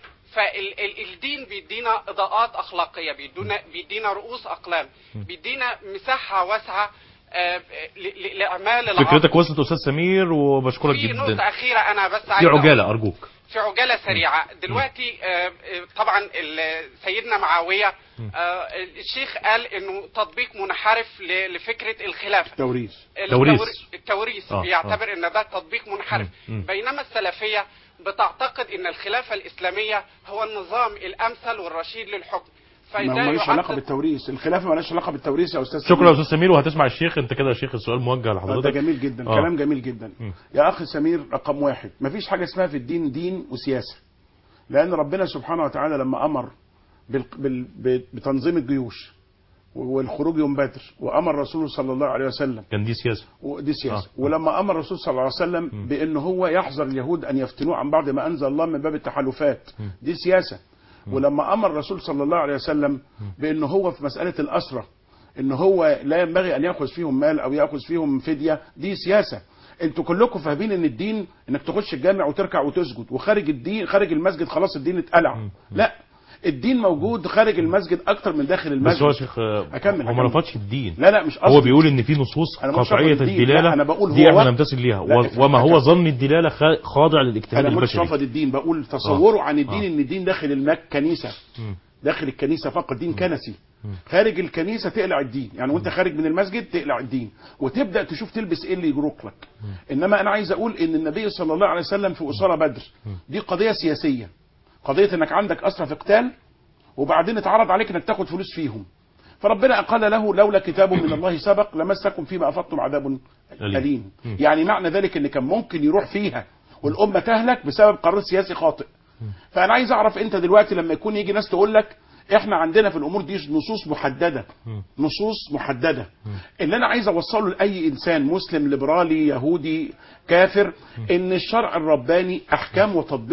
فالدين بيدينا اضاءات اخلاقيه بيدينا بيدينا رؤوس اقلام بيدينا مساحه واسعه آه، ل- ل- لاعمال العقل فكرتك وصلت استاذ سمير وبشكرك في نقطه جدا اخيره انا بس في عايز أقول- عجاله ارجوك في عجالة سريعة دلوقتي آه، آه، طبعا ال- سيدنا معاوية آه، الشيخ قال انه تطبيق منحرف ل- لفكرة الخلافة توريث توريث. التور- التوريث آه، بيعتبر ان ده تطبيق منحرف مم، مم. بينما السلفية بتعتقد ان الخلافة الاسلامية هو النظام الامثل والرشيد للحكم ما هو فده مالوش علاقه يعتقد بالتوريث الخلافه مالهاش علاقه بالتوريث يا استاذ شكرا يا سمير. استاذ سمير وهتسمع الشيخ انت كده يا شيخ السؤال موجه آه، لحضرتك ده جميل جدا آه. كلام جميل جدا يا اخي سمير رقم واحد مفيش حاجه اسمها في الدين دين وسياسه لان ربنا سبحانه وتعالى لما امر بال... بال... ب- بتنظيم الجيوش والخروج يوم بدر وامر رسوله صلى الله عليه وسلم كان دي سياسه ودي سياسه آه. ولما امر الرسول صلى الله عليه وسلم بان هو يحذر اليهود ان يفتنوه عن بعض ما انزل الله من باب التحالفات دي سياسه ولما امر الرسول صلى الله عليه وسلم بان هو في مساله الاسره ان هو لا ينبغي ان ياخذ فيهم مال او ياخذ فيهم فديه دي سياسه انتوا كلكم فاهمين ان الدين انك تخش الجامع وتركع وتسجد وخارج الدين خارج المسجد خلاص الدين اتقلع لا الدين موجود خارج المسجد اكتر من داخل بس هو يا المسجد شيخ آه، أكمل، هو ما أكمل. رفضش الدين لا لا مش هو قصدي بيقول ان في نصوص أنا مش قطعيه رافض الدين. الدلاله لا، أنا بقول دي هو احنا وقت- نمتثل ليها لا، و- افهم وما هو حاجة. ظن الدلاله خا- خاضع للاجتهاد انا ما قلتش البشري رافض الدين بقول تصوره آه. عن الدين آه. ان الدين داخل المك كنيسه داخل الكنيسه فقط دين كنسي خارج الكنيسه تقلع الدين يعني وانت خارج من المسجد تقلع الدين وتبدا تشوف تلبس ايه اللي يجرك لك انما انا عايز اقول ان النبي صلى الله عليه وسلم في اسره بدر دي قضيه سياسيه قضيه انك عندك اسرى في قتال وبعدين اتعرض عليك انك تاخد فلوس فيهم فربنا قال له لولا كتاب من الله سبق لمسكم فيما افضتم عذاب أليم. اليم يعني معنى ذلك ان كان ممكن يروح فيها والامه تهلك بسبب قرار سياسي خاطئ فانا عايز اعرف انت دلوقتي لما يكون يجي ناس تقول لك احنا عندنا في الامور دي نصوص محدده نصوص محدده اللي انا عايز اوصله لاي انسان مسلم ليبرالي يهودي كافر ان الشرع الرباني احكام وتطبيق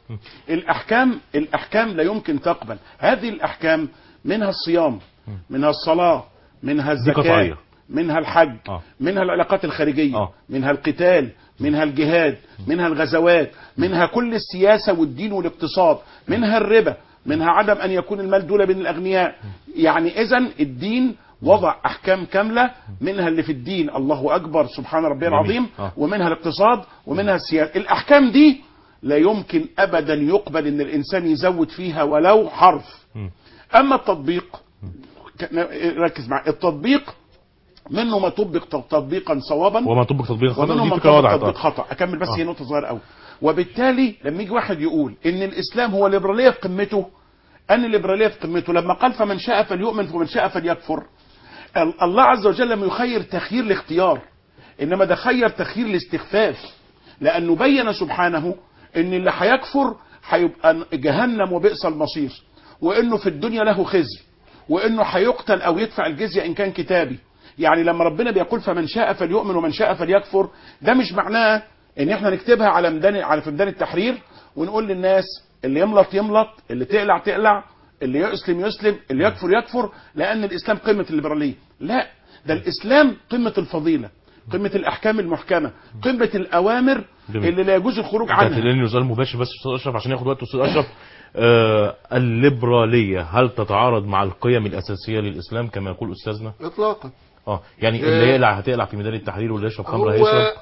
الاحكام الاحكام لا يمكن تقبل هذه الاحكام منها الصيام منها الصلاه منها الزكاه قطعية. منها الحج آه. منها العلاقات الخارجيه آه. منها القتال منها الجهاد منها الغزوات منها كل السياسه والدين والاقتصاد منها الربا منها عدم ان يكون المال دولة بين الاغنياء يعني اذا الدين وضع احكام كامله منها اللي في الدين الله اكبر سبحان ربي جميل. العظيم آه. ومنها الاقتصاد ومنها السياسه الاحكام دي لا يمكن ابدا يقبل ان الانسان يزود فيها ولو حرف مم. اما التطبيق ك- ركز معي التطبيق منه ما طبق تطبيقا صوابا وما طبق تطبيق خطأ ومنهم دي من فكره طبق وضعت تطبيق آه. خطا اكمل بس آه. هي نقطه صغيره قوي وبالتالي لما يجي واحد يقول ان الاسلام هو الليبراليه في قمته ان الليبراليه في قمته لما قال فمن شاء فليؤمن ومن شاء فليكفر ال- الله عز وجل لم يخير تخيير الاختيار انما ده خير تخيير الاستخفاف لانه بين سبحانه ان اللي هيكفر هيبقى جهنم وبئس المصير وانه في الدنيا له خزي وانه هيقتل او يدفع الجزيه ان كان كتابي يعني لما ربنا بيقول فمن شاء فليؤمن ومن شاء فليكفر ده مش معناه ان احنا نكتبها على ميدان على في ميدان التحرير ونقول للناس اللي يملط يملط اللي تقلع تقلع اللي يسلم يسلم اللي يكفر يكفر لان الاسلام قمه الليبراليه لا ده الاسلام قمه الفضيله قمه الاحكام المحكمه قمه الاوامر جميل. اللي لا يجوز الخروج كانت عنها لاني سؤال مباشر بس استاذ اشرف عشان ياخد وقت استاذ اشرف آه الليبراليه هل تتعارض مع القيم الاساسيه للاسلام كما يقول استاذنا؟ اطلاقا اه يعني آه. اللي يقلع هتقلع في ميدان التحرير واللي يشرب خمر هو هيشرب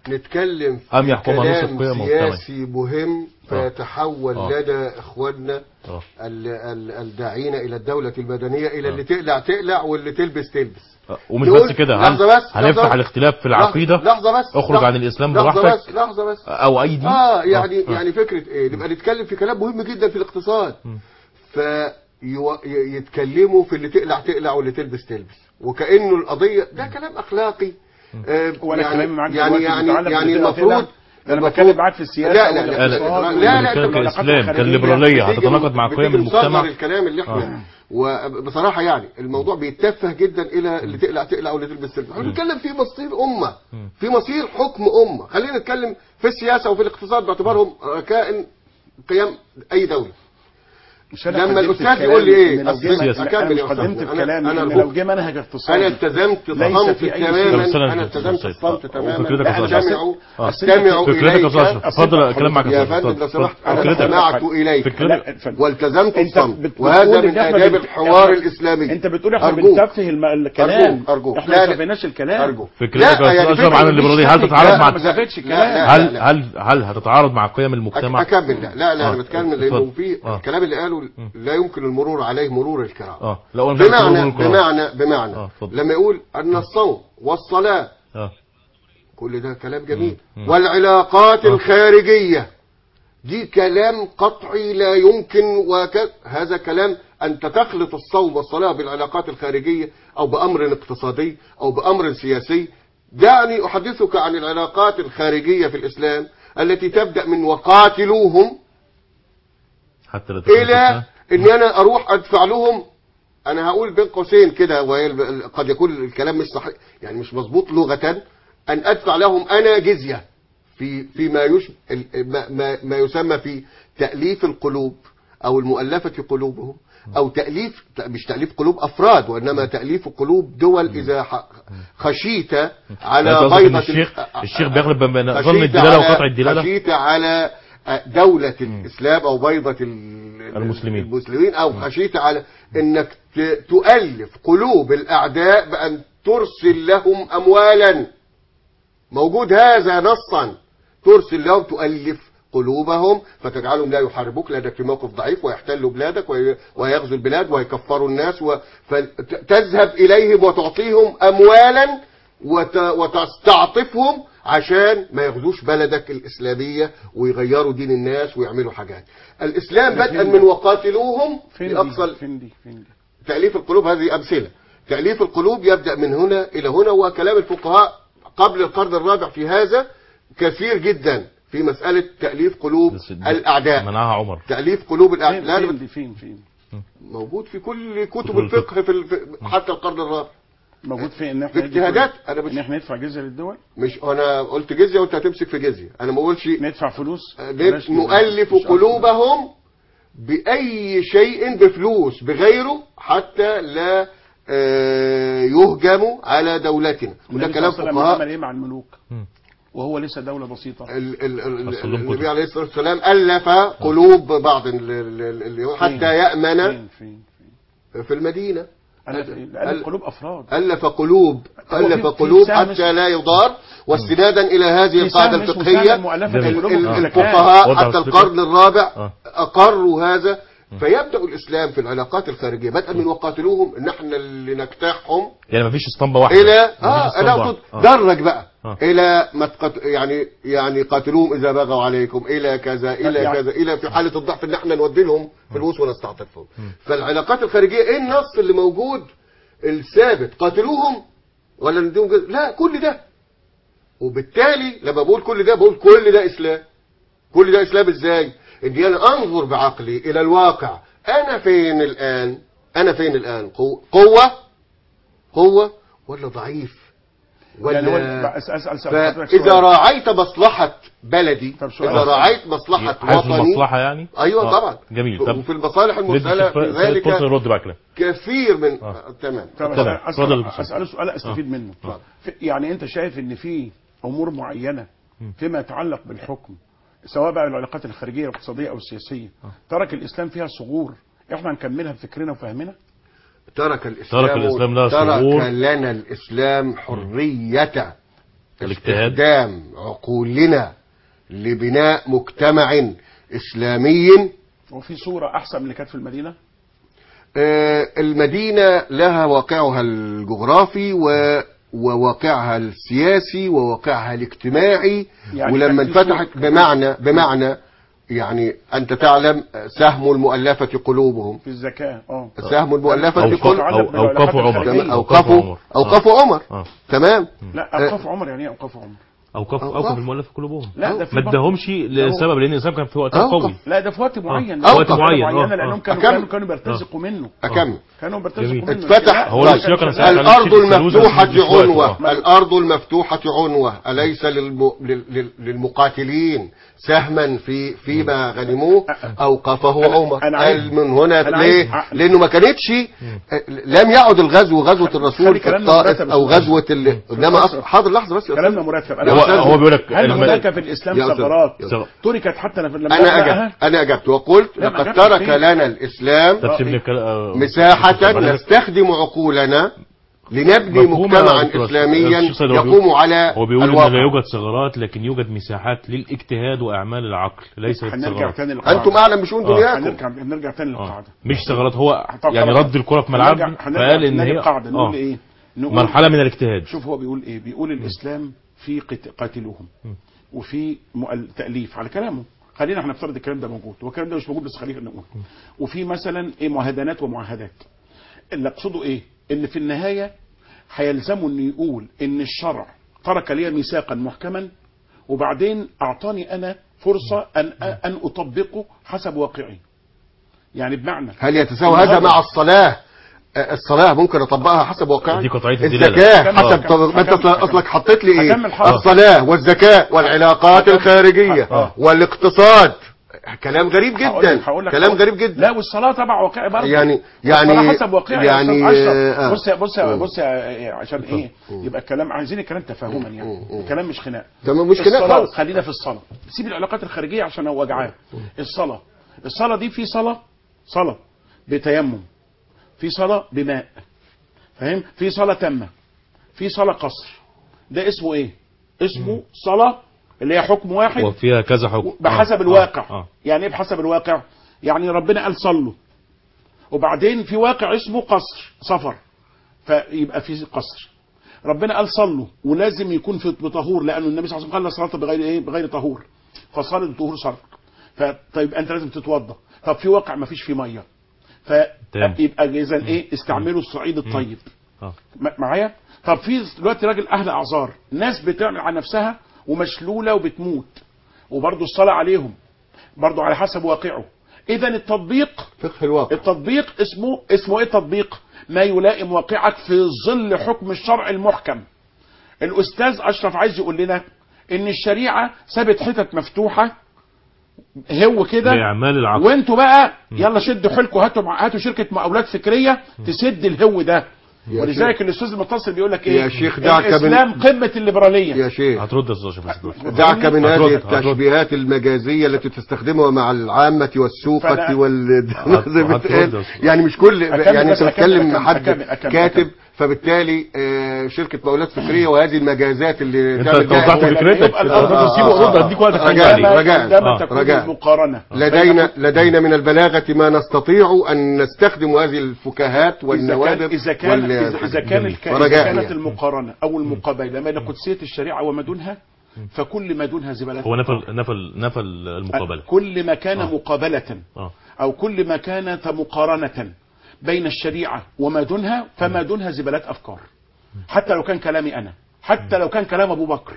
نتكلم في أم يحكمها نص كلام القيم سياسي مهم آه. فيتحول آه. لدى اخواننا اه ال- ال- الداعين الى الدولة المدنية الى اللي تقلع تقلع واللي تلبس تلبس آه. ومش نقول- بس كده هل لحظة بس، لحظة هنفتح بس. الاختلاف في العقيده لحظة بس اخرج لحظة- عن الاسلام لحظة براحتك بس لحظة بس او اي دين اه يعني آه. يعني فكرة ايه نبقى نتكلم في كلام مهم جدا في الاقتصاد م. فيتكلموا في اللي تقلع تقلع واللي تلبس تلبس وكأنه القضية ده كلام اخلاقي آه وانا يعني كلامي معاك يعني دلوقتي يعني متعلق يعني بالفئة المفروض ده انا المفروض- بتكلم معاك في السياسه لا لا لا والاقتصاد لا لا لا بنتكلم والعلاقات كالإسلام، الخارجية. كالليبرالية بتيجي- هتتناقض مع بتيجي قيم المجتمع نصدر الكلام اللي احنا وبصراحه يعني الموضوع بيتفه جدا الى اللي تقلع تقلع واللي تلبس تلبس احنا بنتكلم في مصير امه في مصير حكم امه خلينا نتكلم في السياسه وفي الاقتصاد باعتبارهم ركائن قيم اي دوله مش أنا لما قدمت الأستاذ الكلام يقول لي إيه؟ إن لو جه السياسة. أنا أكمل مش يا أستاذ. قدمت أنا- الكلام أنا إن أرجوك. لو جه منهج اقتصادي انا التزمت ليس صمت في أي تماما طب انا استنى، التزمت استنى، الصمت استنى. تماما فكرتك يا أستاذ. استمعوا آه. استمعوا فكرتك يا اليك استاذ اشرف اتفضل اتكلم معك يا أستاذ. فندم لو اتفضل. سمحت انا فكرتك استمعت اليك فكرتك لا، اتفضل. والتزمت انت الصمت بت- وهذا بتقول من إن إحنا آداب بن- الحوار إحنا- الإسلامي انت بتقول احنا أرجوك. بنتفه الم- الكلام أرجوك أرجوك احنا لا ما لا سفيناش الكلام أرجوك فكرتك لا، يا أستاذ يعني أشرف فكرة عن مش الليبرالية هل فكرة. تتعارض لا، مع ما سافتش لا، الكلام لا، هل لا. هل هل هتتعارض مع قيم المجتمع؟ اكمل لا لا لا آه. انا بتكلم لانه اتفضل. في آه. الكلام اللي قاله لا يمكن المرور عليه مرور الكرام اه لا انا مش عايز بمعنى أقول القرآن. بمعنى بمعنى آه، اتفضل. لما يقول ان الصوم والصلاه اه كل ده كلام جميل والعلاقات آه. الخارجيه دي كلام قطعي لا يمكن وك... هذا كلام أنت تخلط الصوم والصلاة بالعلاقات الخارجية أو بأمر اقتصادي أو بأمر سياسي دعني أحدثك عن العلاقات الخارجية في الإسلام التي تبدأ من وقاتلوهم حتى لا تكون إلى فتنة. إن أنا أروح أدفع لهم أنا هقول بين قوسين كده وهي ال- قد يكون الكلام مش صحيح يعني مش مظبوط لغة أن أدفع لهم أنا جزية في فيما يش ال- ما, ما, ما يسمى في تأليف القلوب أو المؤلفة قلوبهم أو تأليف مش تأليف قلوب أفراد وإنما تأليف قلوب دول إذا ح- خشيت على لا، أنت قصدك إن بيضة الشيخ ال- الشيخ بيغلب بين خشيت ظن الدلاله على- وقطع الدلاله خشيت على دولة الإسلام أو بيضة ال- المسلمين. المسلمين أو خشيت على أنك ت- تؤلف قلوب الأعداء بأن ترسل لهم أموالا موجود هذا نصا ترسل لهم تؤلف قلوبهم فتجعلهم لا يحاربوك لأنك في موقف ضعيف ويحتلوا بلادك وي- ويغزوا البلاد ويكفروا الناس و- فتذهب إليهم وتعطيهم أموالا وت- وتستعطفهم عشان ما يغزوش بلدك الإسلامية ويغيروا دين الناس ويعملوا حاجات الإسلام بدءا من وقاتلوهم فين لأقصى دي فين دي فين دي تأليف القلوب هذه أمثلة تأليف القلوب يبدأ من هنا إلى هنا وكلام الفقهاء قبل القرن الرابع في هذا كثير جدا في مسألة تأليف قلوب بس ده الأعداء منعها عمر تأليف قلوب الأعداء فين, لا فين أنا دي فين فين موجود في كل كتب كتب الفقه في ال- في- حتى القرن الرابع موجود في ان احنا باجتهادات انا ان مش احنا ندفع جزيه للدول مش انا قلت جزيه وانت هتمسك في جزيه انا ما بقولش ندفع فلوس بلاش نؤلف مش قلوبهم بأي شيء بفلوس بغيره حتى لا آه، يهجموا على دولتنا وده النبي كلام صلى الله عليه وسلم عمل فقهاء ايه مع الملوك مم. وهو لسه دوله بسيطه ال- ال- ال- أصل لهم النبي كتب. عليه الصلاة والسلام ألف قلوب بعض ال- ال- ال- ال- حتى يأمن فين فين فين في المدينة انا في لأن ال- قلوب افراد ألف قلوب هو في- ألف في قلوب سهم حتى لا يضار واستنادا إلى هذه في القاعدة سهم اسمه الفقهية سهم مؤلفة ال- القلوب ال- المملكات. الفقهاء وضع حتى الفكرة. القرن الرابع آه. أقروا هذا فيبدأ الإسلام في العلاقات الخارجية بدءا من وقاتلوهم إن احنا اللي نجتاحهم يعني مفيش اسطمبة واحدة إلى مفيش اه اسطمبة أنا واحدة. أقصد آه. درج بقى آه. إلى ما تقت... يعني يعني قاتلوهم إذا بغوا عليكم إلى كذا إلى يعني- كذا إلى في حالة الضعف إن احنا نودي لهم فلوس ونستعطفهم فالعلاقات الخارجية إيه النص اللي موجود الثابت قاتلوهم ولا نديهم جزء لا كل ده وبالتالي لما بقول كل ده بقول كل ده إسلام كل ده إسلام إزاي إني أنا أنظر بعقلي إلى الواقع أنا فين الآن أنا فين الآن قو- قوة قوة ولا ضعيف يعني هو ولا أس- اسال سؤال حضرتك فإذا سؤال. راعيت مصلحة بلدي طب سؤال. إذا راعيت مصلحة عايز وطني المصلحة يعني أيوة آه. طبعا جميل طب وفي المصالح ندي المرسلة في فرصة ذلك نرد بقى كده كثير من آه. آه. تمام طب اتفضل. أسأل- اتفضل يا أسأل- دكتور. اساله سؤال استفيد منه اتفضل. في- يعني انت شايف ان في امور معينه فيما يتعلق بالحكم سواء بقى العلاقات الخارجيه الاقتصاديه او السياسيه ترك الاسلام فيها صغور احنا نكملها بفكرنا وفهمنا ترك الإسلام ترك الإسلام لها ترك شعور. لنا الإسلام حرية الاجتهاد. استخدام عقولنا لبناء مجتمع إسلامي وفي صوره احسن من اللي كانت في المدينه آه، المدينة لها واقعها الجغرافي و وواقعها السياسي وواقعها الاجتماعي يعني ولما كان في انفتحت صورة- بمعنى بمعنى يعني انت تعلم سهم المؤلفة قلوبهم في الزكاه اه سهم المؤلفة أو قلوبهم أو أوقاف عمر تمام، أوقاف اوقفوا عمر اوقفوا عمر آه. تمام لا اوقاف عمر يعني ايه اوقاف عمر أوقاف أوقاف. أوقف المؤلف في قلوبهم لا ده في ما بعض- اداهمش لسبب لأن الإسلام كان في وقتها أوقف. قوي لا ده في وقت معين آه. لا، وقت فترة معين، معينه آه، لانهم آه. كانوا أكمل. كانوا كانوا بيرتزقوا منه اكمل كانوا بيرتزقوا جميل. منه اتفتح. لا، هو طيب. الشيوخ كان لا، ساعتها الارض نشيل الفلوس المفتوحة بس مش وقته. عنوة آه. الارض المفتوحة عنوة اليس للم... لل... لل... للمقاتلين سهما في فيما غنموه اوقفه أنا- عمر أنا عايز- قال من هنا أنا عايز ليه عقل. لانه ما كانتش لم يعد الغزو غزوة الرسول خلي في كلامنا الطائف مرتب او يا أستاذ. غزوة ال... انما مصر. أص- حاضر لحظة بس يا كلامنا أستاذ. مرتب هو أنا هو بيقول لك هل لما- هناك في الاسلام يا أستاذ. ثغرات يا أستاذ. تركت حتى لما لم انا نبدأها؟ اجبت انا اجبت وقلت لا، ما لقد أجبتش ترك فيه. لنا الاسلام طب سيبني الكلام- آه، مساحة بعد ذلك- نستخدم عقولنا لنبني مفهوم مجتمعا يا دكتور إسلاميا الشيخ سيد هو يقوم بيقول- على هو بيقول ان الواقع لا يوجد ثغرات لكن يوجد مساحات للاجتهاد واعمال العقل ليس هنرجع ثغرات تاني للقاعدة أنتم أعلم بشؤون آه. دنياكم هنرجع نرجع تاني آه. للقاعدة مش ثغرات هو طب يعني خلاص. رد الكره في ملعبه هنرجع- هنرجع فقال ان تاني هي للقاعدة نقول آه، ايه نقول مرحله من الاجتهاد شوف هو بيقول ايه بيقول الاسلام في قت- قاتلوهم وفي مؤل- تاليف على كلامه خلينا احنا نفترض الكلام ده موجود هو الكلام ده مش موجود بس خلينا نقول وفي مثلا ايه معاهدات ومعاهدات اللي اقصده ايه ان في النهايه هيلزمه انه يقول ان الشرع ترك لي ميثاقا محكما وبعدين اعطاني انا فرصه ان ان اطبقه حسب واقعي يعني بمعنى هل يتساوى هذا مع الصلاة آه، الصلاة ممكن أطبقها حسب واقعي دي قطعية الدلالة. الزكاة هكمل- حسب طب ما أنت هكمل- أصلك حطيت لي إيه هكمل حاضر. الصلاة والزكاة والعلاقات هكمل- الخارجية آه. والاقتصاد كلام غريب هقول لك- جدا هقول لك- كلام هقول- غريب جدا لا والصلاة تبع واقعي برضه يعني- والصلاة يعني- حسب واقعي يعني، يعني أشرف آه. بص يا بص يا آه. بص يا عشان ايه يبقى الكلام عايزين الكلام تفاهما يعني الكلام مش خناق تمام مش كده الصلاة خالص خلينا في الصلاة سيب العلاقات الخارجية عشان هو وجعان الصلاة الصلاة دي في صلاة صلاة بتيمم في صلاة بماء فاهم في صلاة تامة في صلاة قصر ده اسمه ايه اسمه صلاة اللي هي حكم واحد وفيها كذا حكم بحسب آه، الواقع آه، آه. يعني ايه بحسب الواقع يعني ربنا قال صلوا وبعدين في واقع اسمه قصر سفر فيبقى في قصر ربنا قال صلوا ولازم يكون في بطهور لانه النبي صلى الله عليه وسلم قال لا صلاه بغير ايه بغير طهور فصلاه الطهور شرط فطيب انت لازم تتوضا طب في واقع ما فيش فيه ميه تمام. فيبقى اذا ايه استعملوا الصعيد الطيب آه. م- معايا طب في دلوقتي راجل اهل اعذار ناس بتعمل على نفسها ومشلوله وبتموت وبرضه الصلاه عليهم برضه على حسب واقعه اذا التطبيق فقه الواقع التطبيق اسمه اسمه ايه التطبيق ما يلائم واقعك في ظل حكم الشرع المحكم الاستاذ اشرف عايز يقول لنا ان الشريعه سابت حتت مفتوحه هو كده باعمال العقل وانتوا بقى يلا شدوا حيلكم هاتوا مع- هاتوا شركه مقاولات فكريه تسد الهو ده يا ولذلك الاستاذ المتصل بيقول لك ايه يا شيخ دعك من- الاسلام قمه الليبراليه يا شيخ هترد يا استاذ اشرف بس دلوقتي. دعك من هترد- هذه هترد. التشبيهات المجازية التي تستخدمها مع العامة والسوقة فأنا- وال زي ما هترد بتقال. يا أستاذ. يعني مش كل أكمل يعني بس، انت أكمل- بتتكلم أكمل- حد أكمل- أكمل- كاتب أكمل. فبالتالي آه، شركة مقاولات فكرية وهذه المجازات اللي انت تعمل بيها- توضحت فكرتك يبقى الأرض آه، تسيبه آه، أرد آه. أديك وقت رجعني، عندما- رجعني. عندما آه، تكون رجعني. المقارنه لدينا لدينا من البلاغة ما نستطيع أن نستخدم هذه الفكاهات إذا كان والنوادر إذا كان إذا, إذا, والحاجات. كان الك... إذا ورجاء كانت يعني. المقارنة أو المقابلة بين قدسية الشريعة وما دونها فكل ما دونها زبالات هو نفى نفى نفى المقابله كل ما كان آه. مقابلة اه أو كل ما كانت مقارنة بين الشريعة وما دونها فما دونها زبالات أفكار حتى لو كان كلامي أنا حتى لو كان كلام أبو بكر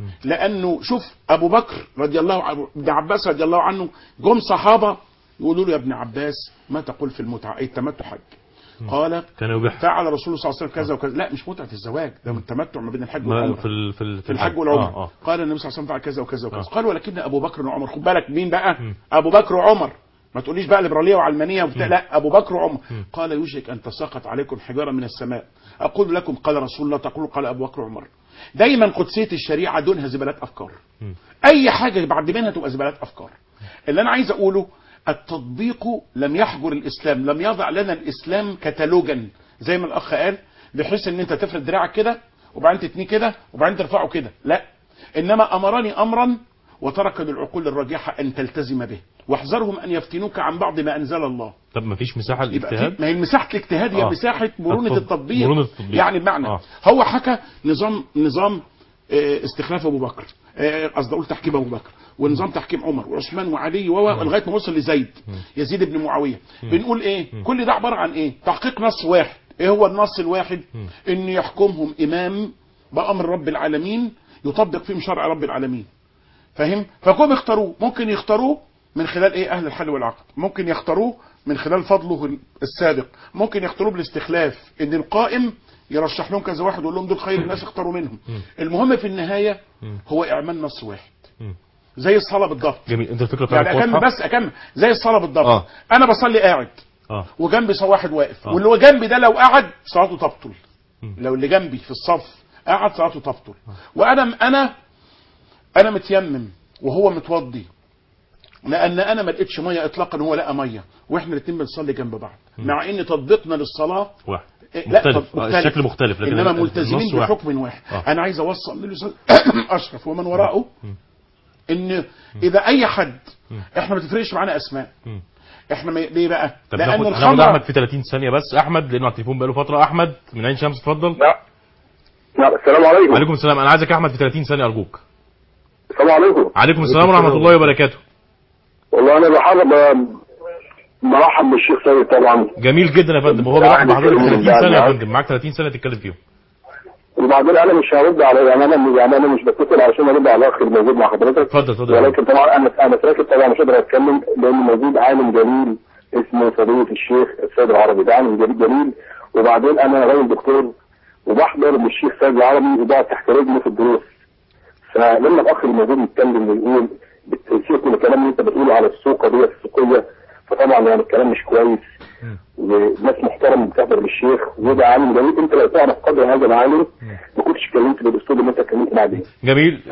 لأنه شوف أبو بكر رضي الله عنه ابن عباس رضي الله عنه جم صحابة يقولوا له يا ابن عباس ما تقول في المتعة أي التمتع حج قال كان يبيح فعل رسول الله صلى الله عليه وسلم كذا وكذا لا مش متعة الزواج ده من التمتع ما بين الحج ما- والعمرة في ال- في ال- في الحج والعمرة اه اه قال النبي صلى الله عليه وسلم فعل كذا وكذا وكذا آه. قال ولكن ابو بكر وعمر خد بالك مين بقى ابو بكر وعمر ما تقوليش بقى ليبراليه وعلمانيه وبتاع لا ابو بكر وعمر قال يوشك ان تساقط عليكم حجاره من السماء اقول لكم قال رسول الله تقول قال ابو بكر وعمر دايما قدسيه الشريعه دونها زبالات افكار اي حاجه بعد منها تبقى زبالات افكار اللي انا عايز اقوله التطبيق لم يحجر الاسلام لم يضع لنا الاسلام كتالوجا زي ما الاخ قال بحيث ان انت تفرد دراعك كده وبعدين تتنيه كده وبعدين ترفعه كده لا انما امرني امرا وترك للعقول الراجحه ان تلتزم به واحذرهم ان يفتنوك عن بعض ما انزل الله طب ما فيش مساحه يبقى للاجتهاد في ما هي مساحه الاجتهاد هي آه. مساحه مرونه التط- التطبيق مرونة التطبيق. يعني بمعنى آه. هو حكى نظام نظام آه، استخلاف ابو بكر آه، قصدي اقول تحكيم ابو بكر ونظام تحكيم عمر وعثمان وعلي و لغايه ما وصل لزيد يزيد بن معاويه بنقول ايه كل ده عباره عن ايه تحقيق نص واحد ايه هو النص الواحد ان يحكمهم امام بامر رب العالمين يطبق فيهم شرع رب العالمين فاهم فكم يختاروه ممكن يختاروه من خلال ايه اهل الحل والعقد ممكن يختاروه من خلال فضله السابق ممكن يختاروه بالاستخلاف ان القائم يرشح لهم كذا واحد ويقول لهم دول خير الناس اختاروا منهم المهم في النهايه هو اعمال نص واحد مم. زي الصلاه بالضبط جميل انت الفكره يعني بتاعتك اكمل واضحه بس اكمل زي الصلاه بالضبط آه. انا بصلي قاعد اه وجنبي ص- واحد واقف آه. واللي هو جنبي ده لو قعد صلاته تبطل مم. لو اللي جنبي في الصف قعد صلاته تبطل وانا انا انا متيمم وهو متوضي لان انا ما لقيتش ميه اطلاقا وهو لقى ميه واحنا الاثنين بنصلي جنب بعض مع ان تطبيقنا للصلاه واحد إيه، لا مختلف. طب آه، الشكل مختلف لكن انما ال- ملتزمين النص واحد. بحكم واحد آه. انا عايز اوصل للاستاذ اشرف ومن وراءه ان اذا اي حد احنا ما تفرقش معانا اسماء مم. احنا ما- ليه بقى طب لان ناخد ناخد الخمره احمد في 30 ثانيه بس احمد لانه على التليفون بقاله فتره احمد من عين شمس اتفضل لا لا السلام عليكم عليكم السلام انا عايزك يا احمد في 30 ثانيه ارجوك السلام عليكم عليكم السلام ورحمه الله وبركاته والله انا بحب مرحب بالشيخ سيد طبعا جميل جدا يا فندم وهو بيرحب بحضرتك في 30 ثانيه يا فندم معاك 30 ثانيه تتكلم فيهم وبعدين انا مش هرد على يعني انا يعني انا مش بتصل علشان ارد على الاخ اللي موجود مع حضرتك اتفضل اتفضل ولكن طبعا انا انا ساكت طبعا مش قادر اتكلم لان موجود عالم جليل اسمه فضيله الشيخ السيد العربي ده عالم جليل جليل وبعدين انا راجل دكتور وبحضر للشيخ السيد العربي وبقعد تحت رجله في الدروس فلما الاخ اللي موجود يتكلم ويقول بتسيبك من الكلام اللي انت بتقوله على السوق قضيه السوقيه فطبعا يعني الكلام مش كويس وناس محترم بتحضر للشيخ وده عالم جميل انت لو تعرف قدر هذا العالم ما كنتش اتكلمت بالاسلوب اللي انت اتكلمت بعدين جميل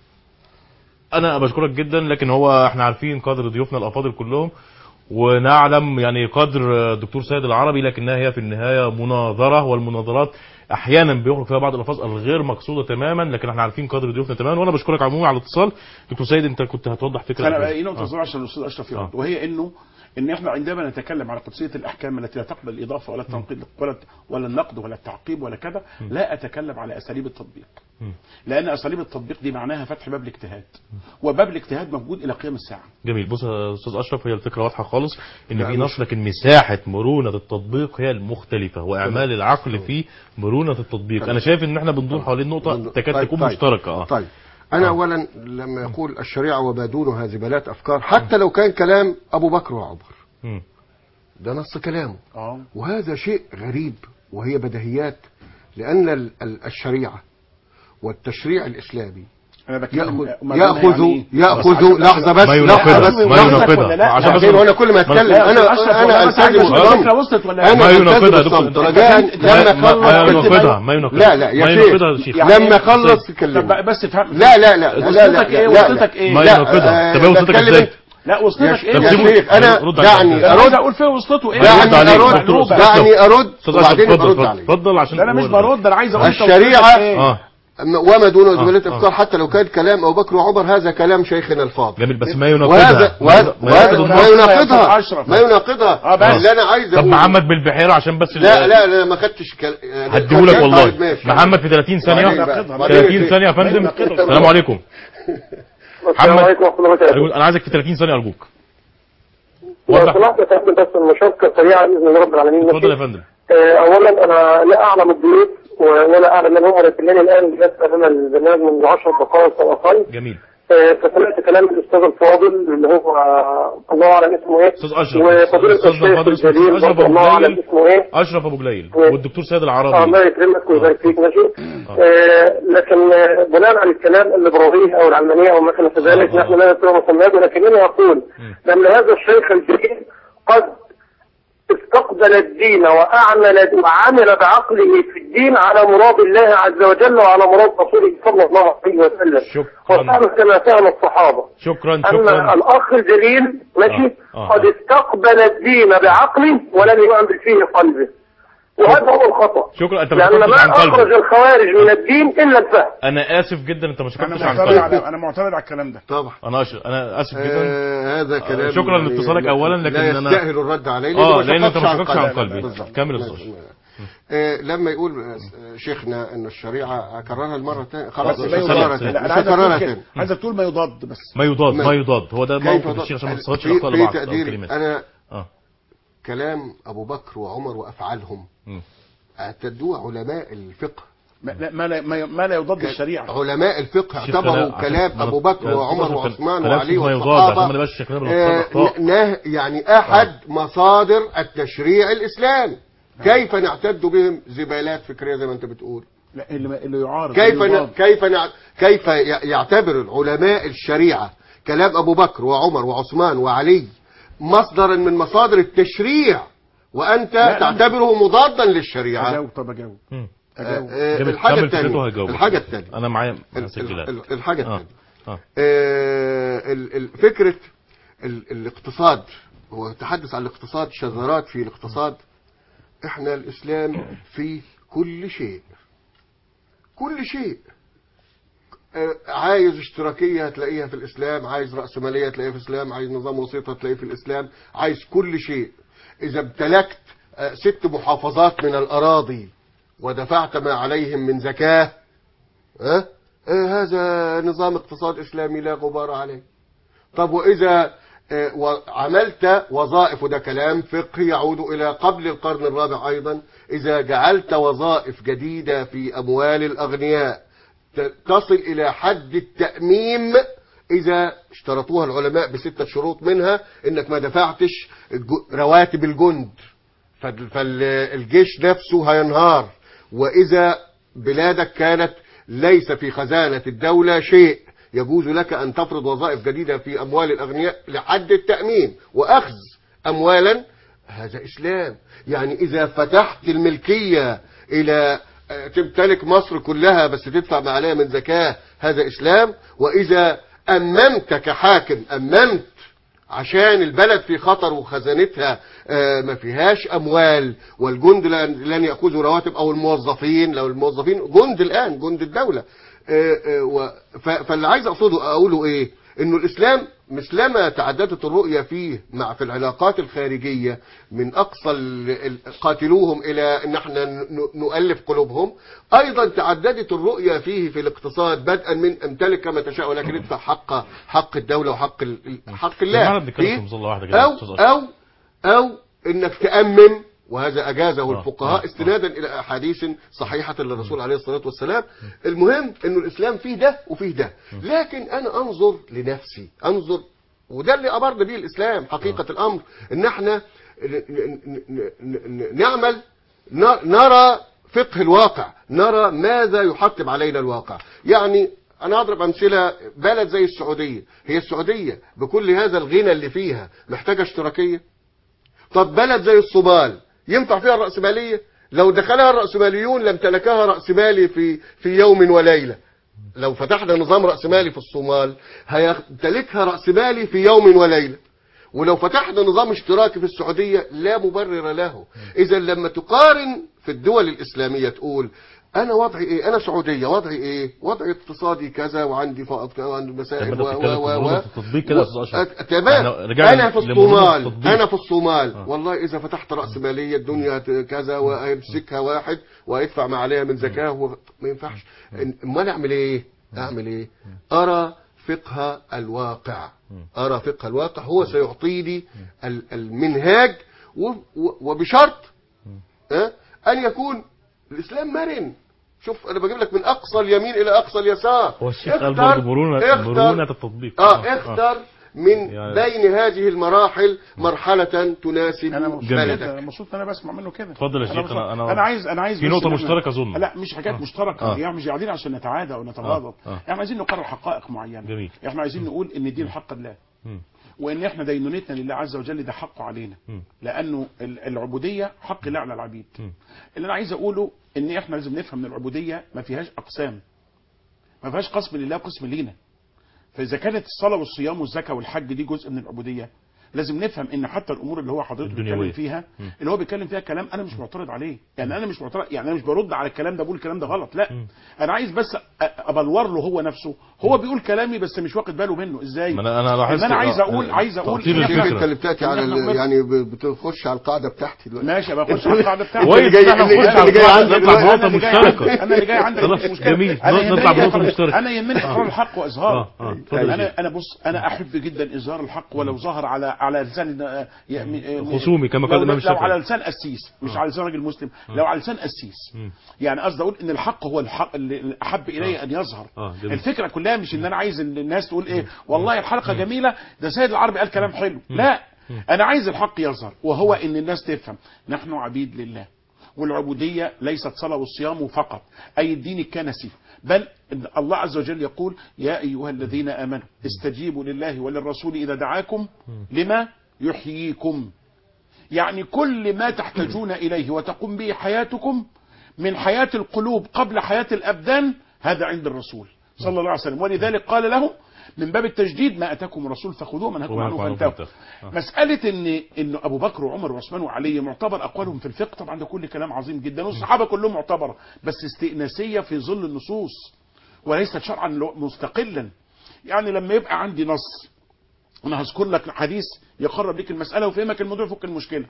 انا بشكرك جدا لكن هو احنا عارفين قدر ضيوفنا الافاضل كلهم ونعلم يعني قدر الدكتور سيد العربي لكنها هي في النهايه مناظره والمناظرات احيانا بيخرج فيها بعض الالفاظ الغير مقصوده تماما لكن احنا عارفين قدر ضيوفنا تماما وانا بشكرك عموما على الاتصال دكتور سيد انت كنت هتوضح فكره انا أخيرة. بقى نقطه آه. صغيره عشان الاستاذ اشرف يرد آه. وهي انه ان احنا عندما نتكلم على قدسيه الاحكام التي لا تقبل الاضافه ولا التنقيد ولا ولا النقد ولا التعقيب ولا كذا لا اتكلم على اساليب التطبيق مم. لان اساليب التطبيق دي معناها فتح باب الاجتهاد وباب الاجتهاد موجود الى قيام الساعه جميل بص يا استاذ اشرف هي الفكره واضحه خالص ان لا، في مش- نص لكن مساحه مرونه التطبيق هي المختلفه واعمال العقل في مرونه التطبيق انا شايف ان احنا بندور حوالين نقطه تكاد طيب، تكون طيب. مشتركه اه طيب أنا آه. أولا لما يقول الشريعة وما دونها زبالات أفكار حتى لو كان كلام أبو بكر وعمر مم. ده نص كلامه اه وهذا شيء غريب وهي بديهيات لأن ال- ال- الشريعة والتشريع الإسلامي انا بتكلم يأخذ أمال أنا يأخذ يعني إيه؟ يأخذ عشان- لحظة بس ما لحظة يناقضها بس ما وصلت يناقضها ولا لا؟ عشان بعدين بس وانا كل ما اتكلم لا، انا أشرف انا والله بس عايز التزم أشوف الصمت الفكرة وصلت ولا لا؟ انا ما التزم يناقضها يا الصمت دكتور. رجاء أنت- لما ما- ما خلص يناقضها ما يناقضها لا لا يا ما شيخ يناقضها يا شيخ يعني لما إيه؟ خلص طب كلمني بس افهم لا لا لا لا لا وصلتك ايه لا لا وصلتك ايه ما لا، يناقضها آه، طب هي وصلتك بتكلم ازاي؟ إيه؟ لا يا وصلتك ش- ايه طب يا سيبه- شيخ انا رد عليه. دعني انا عايز ارد اقول فين وصلته ايه رد دعني عليه. ارد دكتور أشرف. دعني ارد استاذ أشرف، وبعدين اتفضل برد اتفضل عليه اتفضل عشان لا انا مش هو ده. برد انا عايز اقول أنت الشريعة- وصلتك إيه؟ اه وما دون زبالة آه. افطار حتى لو كان كلام ابو بكر وعمر هذا كلام شيخنا الفاضل جميل بس ما وهذا يناقضها وهذا ما وهذا يناقض ما النص. يناقضها أشرف. ما يناقضها آه، بس. اللي انا عايز طب اقول محمد بالبحيره عشان بس لا لا لا ما خدتش كل... يعني هديهولك طيب، والله ماشي. محمد في 30 ثانيه وبعدين بقى. 30 ثانيه يا فندم يناقضها. السلام عليكم السلام عليكم ورحمه الله وبركاته انا عايزك في 30 ثانيه ارجوك لو وضح سمحت يا فندم بس المشاركه سريعه باذن الله رب العالمين اتفضل يا ماشي؟ فندم آه، اولا انا لا اعلم الضيوف ولا اعلم من هم لكنني الان جلست امام البرنامج منذ 10 دقائق او اقل جميل آه، فسمعت كلام الاستاذ الفاضل اللي هو آه، الله اعلم اسمه ايه استاذ اشرف وفضيله استاذنا الشيخ الفاضل اسمه الجليل اشرف برضه ابو الله اعلم جليل اسمه ايه اشرف ابو جليل و- والدكتور سيد آه، الله العربي يكرمك ويبارك فيك ماشي آه، لكن آه، بناء على الكلام الليبراليه او العلمانيه او ما كان في ذلك آه، آه. نحن لا نذكر مسميات ولكنني اقول بان هذا الشيخ الجليل قد استقبل الدين وأعمل وعمل بعقله في الدين على مراد الله عز وجل وعلى مراد رسوله صلى الله عليه وسلم شكرا. وفهم كما فهم الصحابة شكرا أما شكرا الأخ الجليل ماشي آه، آه. قد استقبل الدين بعقله ولم يعمل فيه قلبه وهذا هو الخطأ شكرا انت ما لأن شكرتش ما عن أخرج قلبي الخوارج من الدين إلا الفهم انا اسف جدا انت ما انا شكرتش عن معترض قلبي على انا معترض على الكلام ده طبعا انا أش... انا اسف جدا آه هذا كلام شكرا يعني لاتصالك لا- أولاً، لكن لا أنا- يستاهل الرد عليه اه لأنه لان انت ما شكرتش عن قلبي. قلبي بالظبط. كمل يا استاذ آه، لما يقول آه، شيخنا ان الشريعه اكررها المره الثانيه خلاص بس مش ما سلام، هكررها يضاد سلام. تاني لا مش انا عايزك هكررها تقول كده تاني عايزك تقول ما يضاد بس ما يضاد ما- ما يضاد هو ده كيف موقف ض- الشيخ عشان ما تستغلش في, الاخطاء في لبعض أو تقديري الكلمات انا اه كلام ابو بكر وعمر وافعالهم مم. اعتدوه علماء الفقه ما لا ما لا, ما ما لا يضاد الشريعه علماء الفقه الشيخ اعتبروا خلاء، عشان كلام ما- ابو بكر يا وعمر أستاذ وعثمان خلاء وعلي ما يضاد عشان ما والصحابه نبقاش شكلنا آه، بنخطأ نه يعني احد مصادر التشريع الاسلامي كيف نعتد بهم زبالات فكريه زي ما انت بتقول لا اللي اللي يعارض كيف اللي ن... يضاد. كيف ن... كيف ي- يعتبر العلماء الشريعه كلام ابو بكر وعمر وعثمان وعلي مصدرا من مصادر التشريع وانت لا. تعتبره مضادا للشريعه اجاوب طب اجاوب مم. اجاوب آه، جميل. الحاجه كمل فكرته الثانيه وهجاوبك. الحاجه الثانيه انا معايا ال- مسجلات ال- الحاجه اه الثانيه اه آه، ال- ال- فكرة ال- الاقتصاد هو تحدث عن الاقتصاد شذرات في الاقتصاد احنا الاسلام في كل شيء كل شيء آه، عايز اشتراكية هتلاقيها في الإسلام عايز رأسمالية هتلاقيها في الإسلام عايز نظام وسيط هتلاقيه في الإسلام عايز كل شيء إذا امتلكت آه، ست محافظات من الأراضي ودفعت ما عليهم من زكاة ها آه، هذا نظام اقتصاد إسلامي لا غبار عليه طب وإذا آه، وعملت وظائف وده كلام فقهي يعود إلى قبل القرن الرابع أيضا إذا جعلت وظائف جديدة في أموال الأغنياء ت- تصل إلى حد التأميم إذا اشترطوها العلماء بستة شروط منها إنك ما دفعتش الج- رواتب الجند فالجيش نفسه هينهار وإذا بلادك كانت ليس في خزانة الدولة شيء يجوز لك أن تفرض وظائف جديدة في أموال الأغنياء لحد التأمين وأخذ أموالا هذا إسلام يعني إذا فتحت الملكية إلى آه، تمتلك مصر كلها بس تدفع ما عليها من زكاة هذا إسلام وإذا أممت كحاكم أممت عشان البلد في خطر وخزانتها آه، ما فيهاش اموال والجند لن لن ياخذوا رواتب او الموظفين لو الموظفين جند الان جند الدوله آه، آه، و- ف- فاللي عايز اقصده اقوله ايه انه الاسلام مثلما تعددت الرؤيه فيه مع في العلاقات الخارجيه من اقصى ال- ال- قاتلوهم الى ان احنا ن- نؤلف قلوبهم ايضا تعددت الرؤيه فيه في الاقتصاد بدءا من امتلك كما تشاء ولكن ادفع حق حق الدوله وحق ال- ال- حق الله جماعة بنتكلم فيه في مظلة واحدة كده يا أو أستاذ أشرف. أو أو إنك تأمم وهذا أجازه آه، الفقهاء آه، استنادا إلى أحاديث صحيحة للرسول عليه الصلاة والسلام المهم أنه الإسلام فيه ده وفيه ده لكن أنا أنظر لنفسي أنظر وده اللي أمرنا به الإسلام حقيقة الأمر إن احنا ن- ن- ن- ن- نعمل ن- نرى فقه الواقع نرى ماذا يحتم علينا الواقع يعني أنا أضرب أمثلة بلد زي السعودية هي السعودية بكل هذا الغنى اللي فيها محتاجة اشتراكية طب بلد زي الصومال ينفع فيها الرأسمالية لو دخلها الرأسماليون لامتلكها رأسمالي في في يوم وليلة لو فتحنا نظام رأسمالي في الصومال هيمتلكها رأسمالي في يوم وليلة ولو فتحنا نظام اشتراكي في السعودية لا مبرر له إذا لما تقارن في الدول الإسلامية تقول أنا وضعي إيه أنا سعودية وضعي إيه وضعي اقتصادي كذا وعندي فائض كذا وعندي مسائل طب و بدأت تتكلم و في و مرونة التطبيق كده يا أستاذ أشرف. أت- تمام يعني رجعنا أنا في لمرونة الصومال التطبيق. أنا في الصومال آه. والله إذا فتحت رأس مالية الدنيا ت- كذا ويمسكها واحد ويدفع ما عليها من زكاة و- ما ينفعش إن- أمال أعمل إيه أعمل إيه أرى فقه الواقع أرى فقه الواقع هو سيعطيني ال- المنهاج و- و- وبشرط ها، أن يكون الإسلام مرن شوف أنا بجيب لك من أقصى اليمين إلى أقصى اليسار هو الشيخ قال اختر- برضه مرونة اختر- مرونة التطبيق اه اختر من يعني- بين هذه المراحل مرحلة تناسب انا مبسوط جميل. جدا بلدك مبسوط ان انا بسمع منه كده اتفضل يا أنا شيخ، مبسوط. أنا- أنا- انا عايز انا عايز في بس نقطة إن إحنا- مشتركة أظن. لا مش حاجات آه. مشتركه آه. يعني مش قاعدين عشان نتعادى او نتغاضى آه. آه. احنا عايزين نقرر حقائق معينه جميل. احنا عايزين نقول ان دين الحق لله مم. وان احنا دينونتنا لله عز وجل ده حقه علينا مم. لانه ال- العبوديه حق الله على العبيد مم. اللي انا عايز اقوله ان احنا لازم نفهم ان العبوديه ما فيهاش اقسام ما فيهاش قسم لله وقسم لينا فاذا كانت الصلاه والصيام والزكاه والحج دي جزء من العبوديه لازم نفهم ان حتى الامور اللي هو حضرتك الدنيوية. بيتكلم فيها مم. اللي هو بيتكلم فيها كلام انا مش معترض عليه يعني انا مش معترض يعني انا مش برد على الكلام ده بقول الكلام ده غلط لا مم. انا عايز بس أ- ابلور له هو نفسه هو بيقول كلامي بس مش واخد باله منه ازاي ما انا انا لاحظت ان انا عايز آه، اقول عايز اقول تقطير إن شوف إحنا- الفكرة. انت اللي بتاتي على إن إحنا ال- يعني ب- بتخش على القاعده بتاعتي دلوقتي ماشي ابقى اخش على القاعده بتاعتي كويس جاي- إن احنا اللي- نخش اللي على جاي القاعدة، عندي نطلع دلوقتي. بنقطة أنا اللي جاي مشتركة عندي- انا اللي جاي عندك خلاص، مش مشكله جميل. انا نطلع يهمني بنقطة إقرار- مشتركة. انا يهمني اقرار الحق واظهاره آه، آه، اتفضل يا شيخ. انا انا بص انا احب جدا اظهار الحق ولو ظهر على على لسان آه، يعني- آه، خصومي كما قال لو- الإمام لو الشافعي. على لسان قسيس مش على لسان راجل مسلم لو على لسان قسيس مم. يعني قصدي اقول ان الحق هو الحق اللي احب الي ان يظهر آه، جميل. الفكره كلها مش ان انا عايز ان الناس تقول ايه والله الحلقه جميله ده سيد العربي قال كلام حلو لا انا عايز الحق يظهر وهو ان الناس تفهم نحن عبيد لله والعبودية ليست صلاة والصيام فقط أي الدين الكنسي بل إن الله عز وجل يقول يا أيها الذين آمنوا استجيبوا لله وللرسول إذا دعاكم لما يحييكم يعني كل ما تحتاجون إليه وتقوم به حياتكم من حياة القلوب قبل حياة الأبدان هذا عند الرسول صلى الله عليه وسلم ولذلك قال لهم من باب التجديد ما أتاكم الرسول فخذوه من هكم وما عنه نهاكم عنه فانتهوا فانتهوا. آه. مسألة إن إن أبو بكر وعمر وعثمان وعلي معتبر أقوالهم في الفقه طبعا ده كل كلام عظيم جدا والصحابة كلهم معتبرة بس استئناسية في ظل النصوص وليست شرعا مستقلا يعني لما يبقى عندي نص أنا هذكر لك حديث يقرب لك المسألة ويفهمك الموضوع يفك المشكلة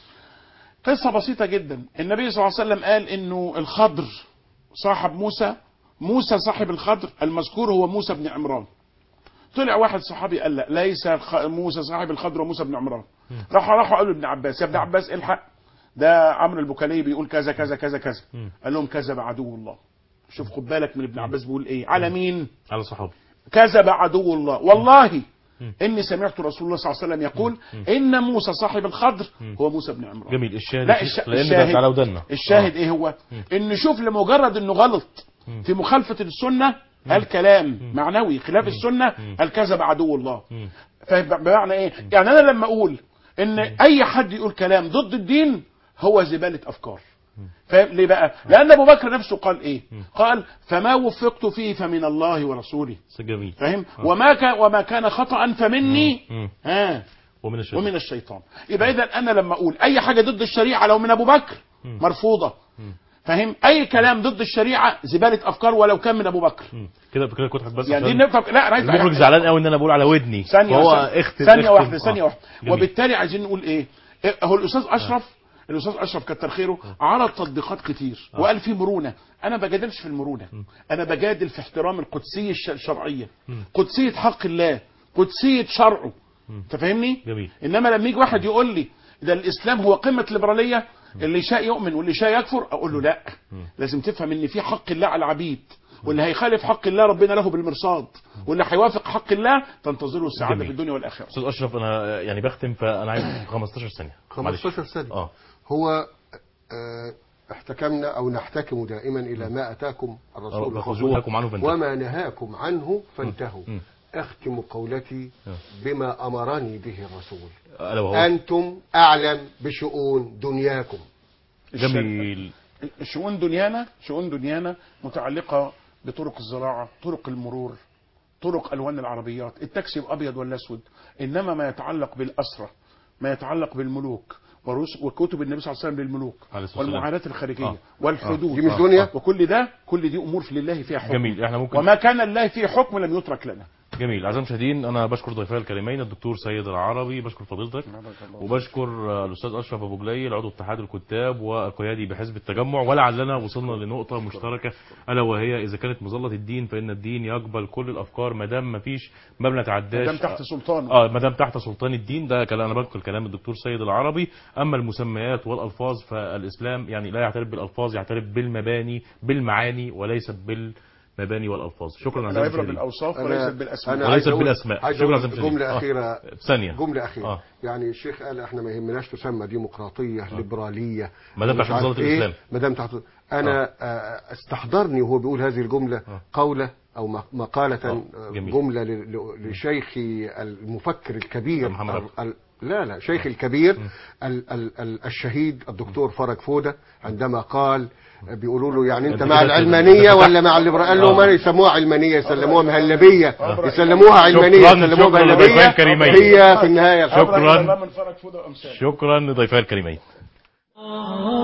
قصة بسيطة جدا النبي صلى الله عليه وسلم قال إنه الخضر صاحب موسى موسى صاحب الخضر المذكور هو موسى بن عمران طلع واحد صحابي قال لا ليس خ- موسى صاحب الخضر وموسى بن عمران راح راحوا قالوا لابن عباس يا ابن عباس الحق ده عمرو البكالي بيقول كذا كذا كذا كذا قال لهم كذب عدو الله شوف خد بالك من ابن عباس بيقول ايه على مين على صحابي كذب عدو الله والله اني سمعت رسول الله صلى الله عليه وسلم يقول ان موسى صاحب الخضر هو موسى بن عمران جميل الشاهد لا يا الش... شيخ، لان الشاهد ده على ودنا الشاهد ايه هو ان شوف لمجرد انه غلط في مخالفة السنة قال كلام معنوي خلاف السنة قال كذب عدو الله فبمعنى ايه يعني انا لما اقول ان اي حد يقول كلام ضد الدين هو زبالة افكار فاهم ليه بقى لان ابو بكر نفسه قال ايه قال فما وفقت فيه فمن الله ورسوله آه. جميل فاهم وما كان وما كان خطأ فمني مم. ها ومن الشيطان ومن الشيطان يبقى اذا انا لما اقول اي حاجه ضد الشريعه لو من ابو بكر مرفوضه فاهم اي كلام ضد الشريعه زباله افكار ولو كان من ابو بكر مم. كده كده كنت بس يعني دي عشان نقطه لا انا عايز المخرج زعلان قوي ان انا بقول على ودني ثانيه فهو ثانية- اختم ثانيه اختم. واحده آه. ثانيه واحده جميل. وبالتالي عايزين نقول ايه إيه، هو الاستاذ اشرف الاستاذ اشرف كتر خيره عرض تطبيقات كتير وقال في مرونه انا ما بجادلش في المرونه انا بجادل في احترام القدسيه الش- الشرعيه قدسيه حق الله قدسيه شرعه انت فاهمني جميل. انما لما يجي واحد يقول لي ده الاسلام هو قمه الليبراليه اللي شاء يؤمن واللي شاء يكفر اقول له لا لازم تفهم ان في حق الله على العبيد واللي هيخالف حق الله ربنا له بالمرصاد واللي هيوافق حق الله تنتظره السعاده جميل. في الدنيا والاخره استاذ اشرف انا يعني بختم فانا عايز 15 ثانيه معلش. 15 سنة اه هو آه، احتكمنا او نحتكم دائما الى ما اتاكم الرسول فخذوه فخذوه لكم عنه فانتهوا. وما نهاكم عنه فانتهوا مم. اختم قولتي آه. بما امرني به الرسول الا وهو انتم اعلم بشؤون دنياكم جميل شؤون دنيانا شؤون دنيانا متعلقه بطرق الزراعه طرق المرور طرق الوان العربيات التاكسي ابيض ولا اسود انما ما يتعلق بالاسره ما يتعلق بالملوك ورس- وكتب النبي صلى الله عليه وسلم للملوك عليه الصلاة والسلام. والمعاهدات الخارجيه آه. والحدود دي مش دنيا؟ وكل ده كل دي امور في لله فيها حكم جميل احنا ممكن وما كان لله فيه حكم لم يترك لنا جميل اعزائي المشاهدين انا بشكر ضيفي الكريمين الدكتور سيد العربي بشكر فضيلتك وبشكر آه، الاستاذ اشرف ابو جليل عضو اتحاد الكتاب والقيادي بحزب التجمع ولعلنا وصلنا لنقطه مشتركه الا وهي اذا كانت مظله الدين فان الدين يقبل كل الافكار ما دام ما فيش ما بنتعداش دام تحت سلطانه اه ما دام تحت سلطان الدين ده كلام انا بنقل كلام الدكتور سيد العربي اما المسميات والالفاظ فالاسلام يعني لا يعترف بالالفاظ يعترف بالمعاني بالمعاني وليس بالمباني والالفاظ شكرا اعزائي العبره المشاهدين بالاوصاف أنا- وليست بالاسماء أنا وليست عايز أقول- بالأسماء. عايز شكرا أقول عزيزي المشاهدين. جملة آه. أخيرة ثانيه جملة أخيرة آه. يعني الشيخ قال احنا ما يهمناش تسمى ديمقراطية ليبرالية ما دام مش تحت عارف نظارة إيه، الإسلام. ما دام تحت أنا آه، استحضرني وهو بيقول هذه الجملة قولة أو م- مقالة آه، آه، جميل. جملة ل- ل- لشيخي المفكر الكبير محمد ال- ال- لا لا شيخ الكبير ال ال ال الشهيد الدكتور فرج فودة عندما قال بيقولوا له يعني انت أنت مع كده العلمانية فتحت- ولا مع الليبرال قال لهم آه. انا يسموها علمانية يسلموها مهلبية يسلموها علمانية شكراً- يسلموها شكراً لضيفي مهلبية الكريمين. هي في النهاية شكراً. الله من فرج فوده وامثاله شكرا لضيفي الكريمين آه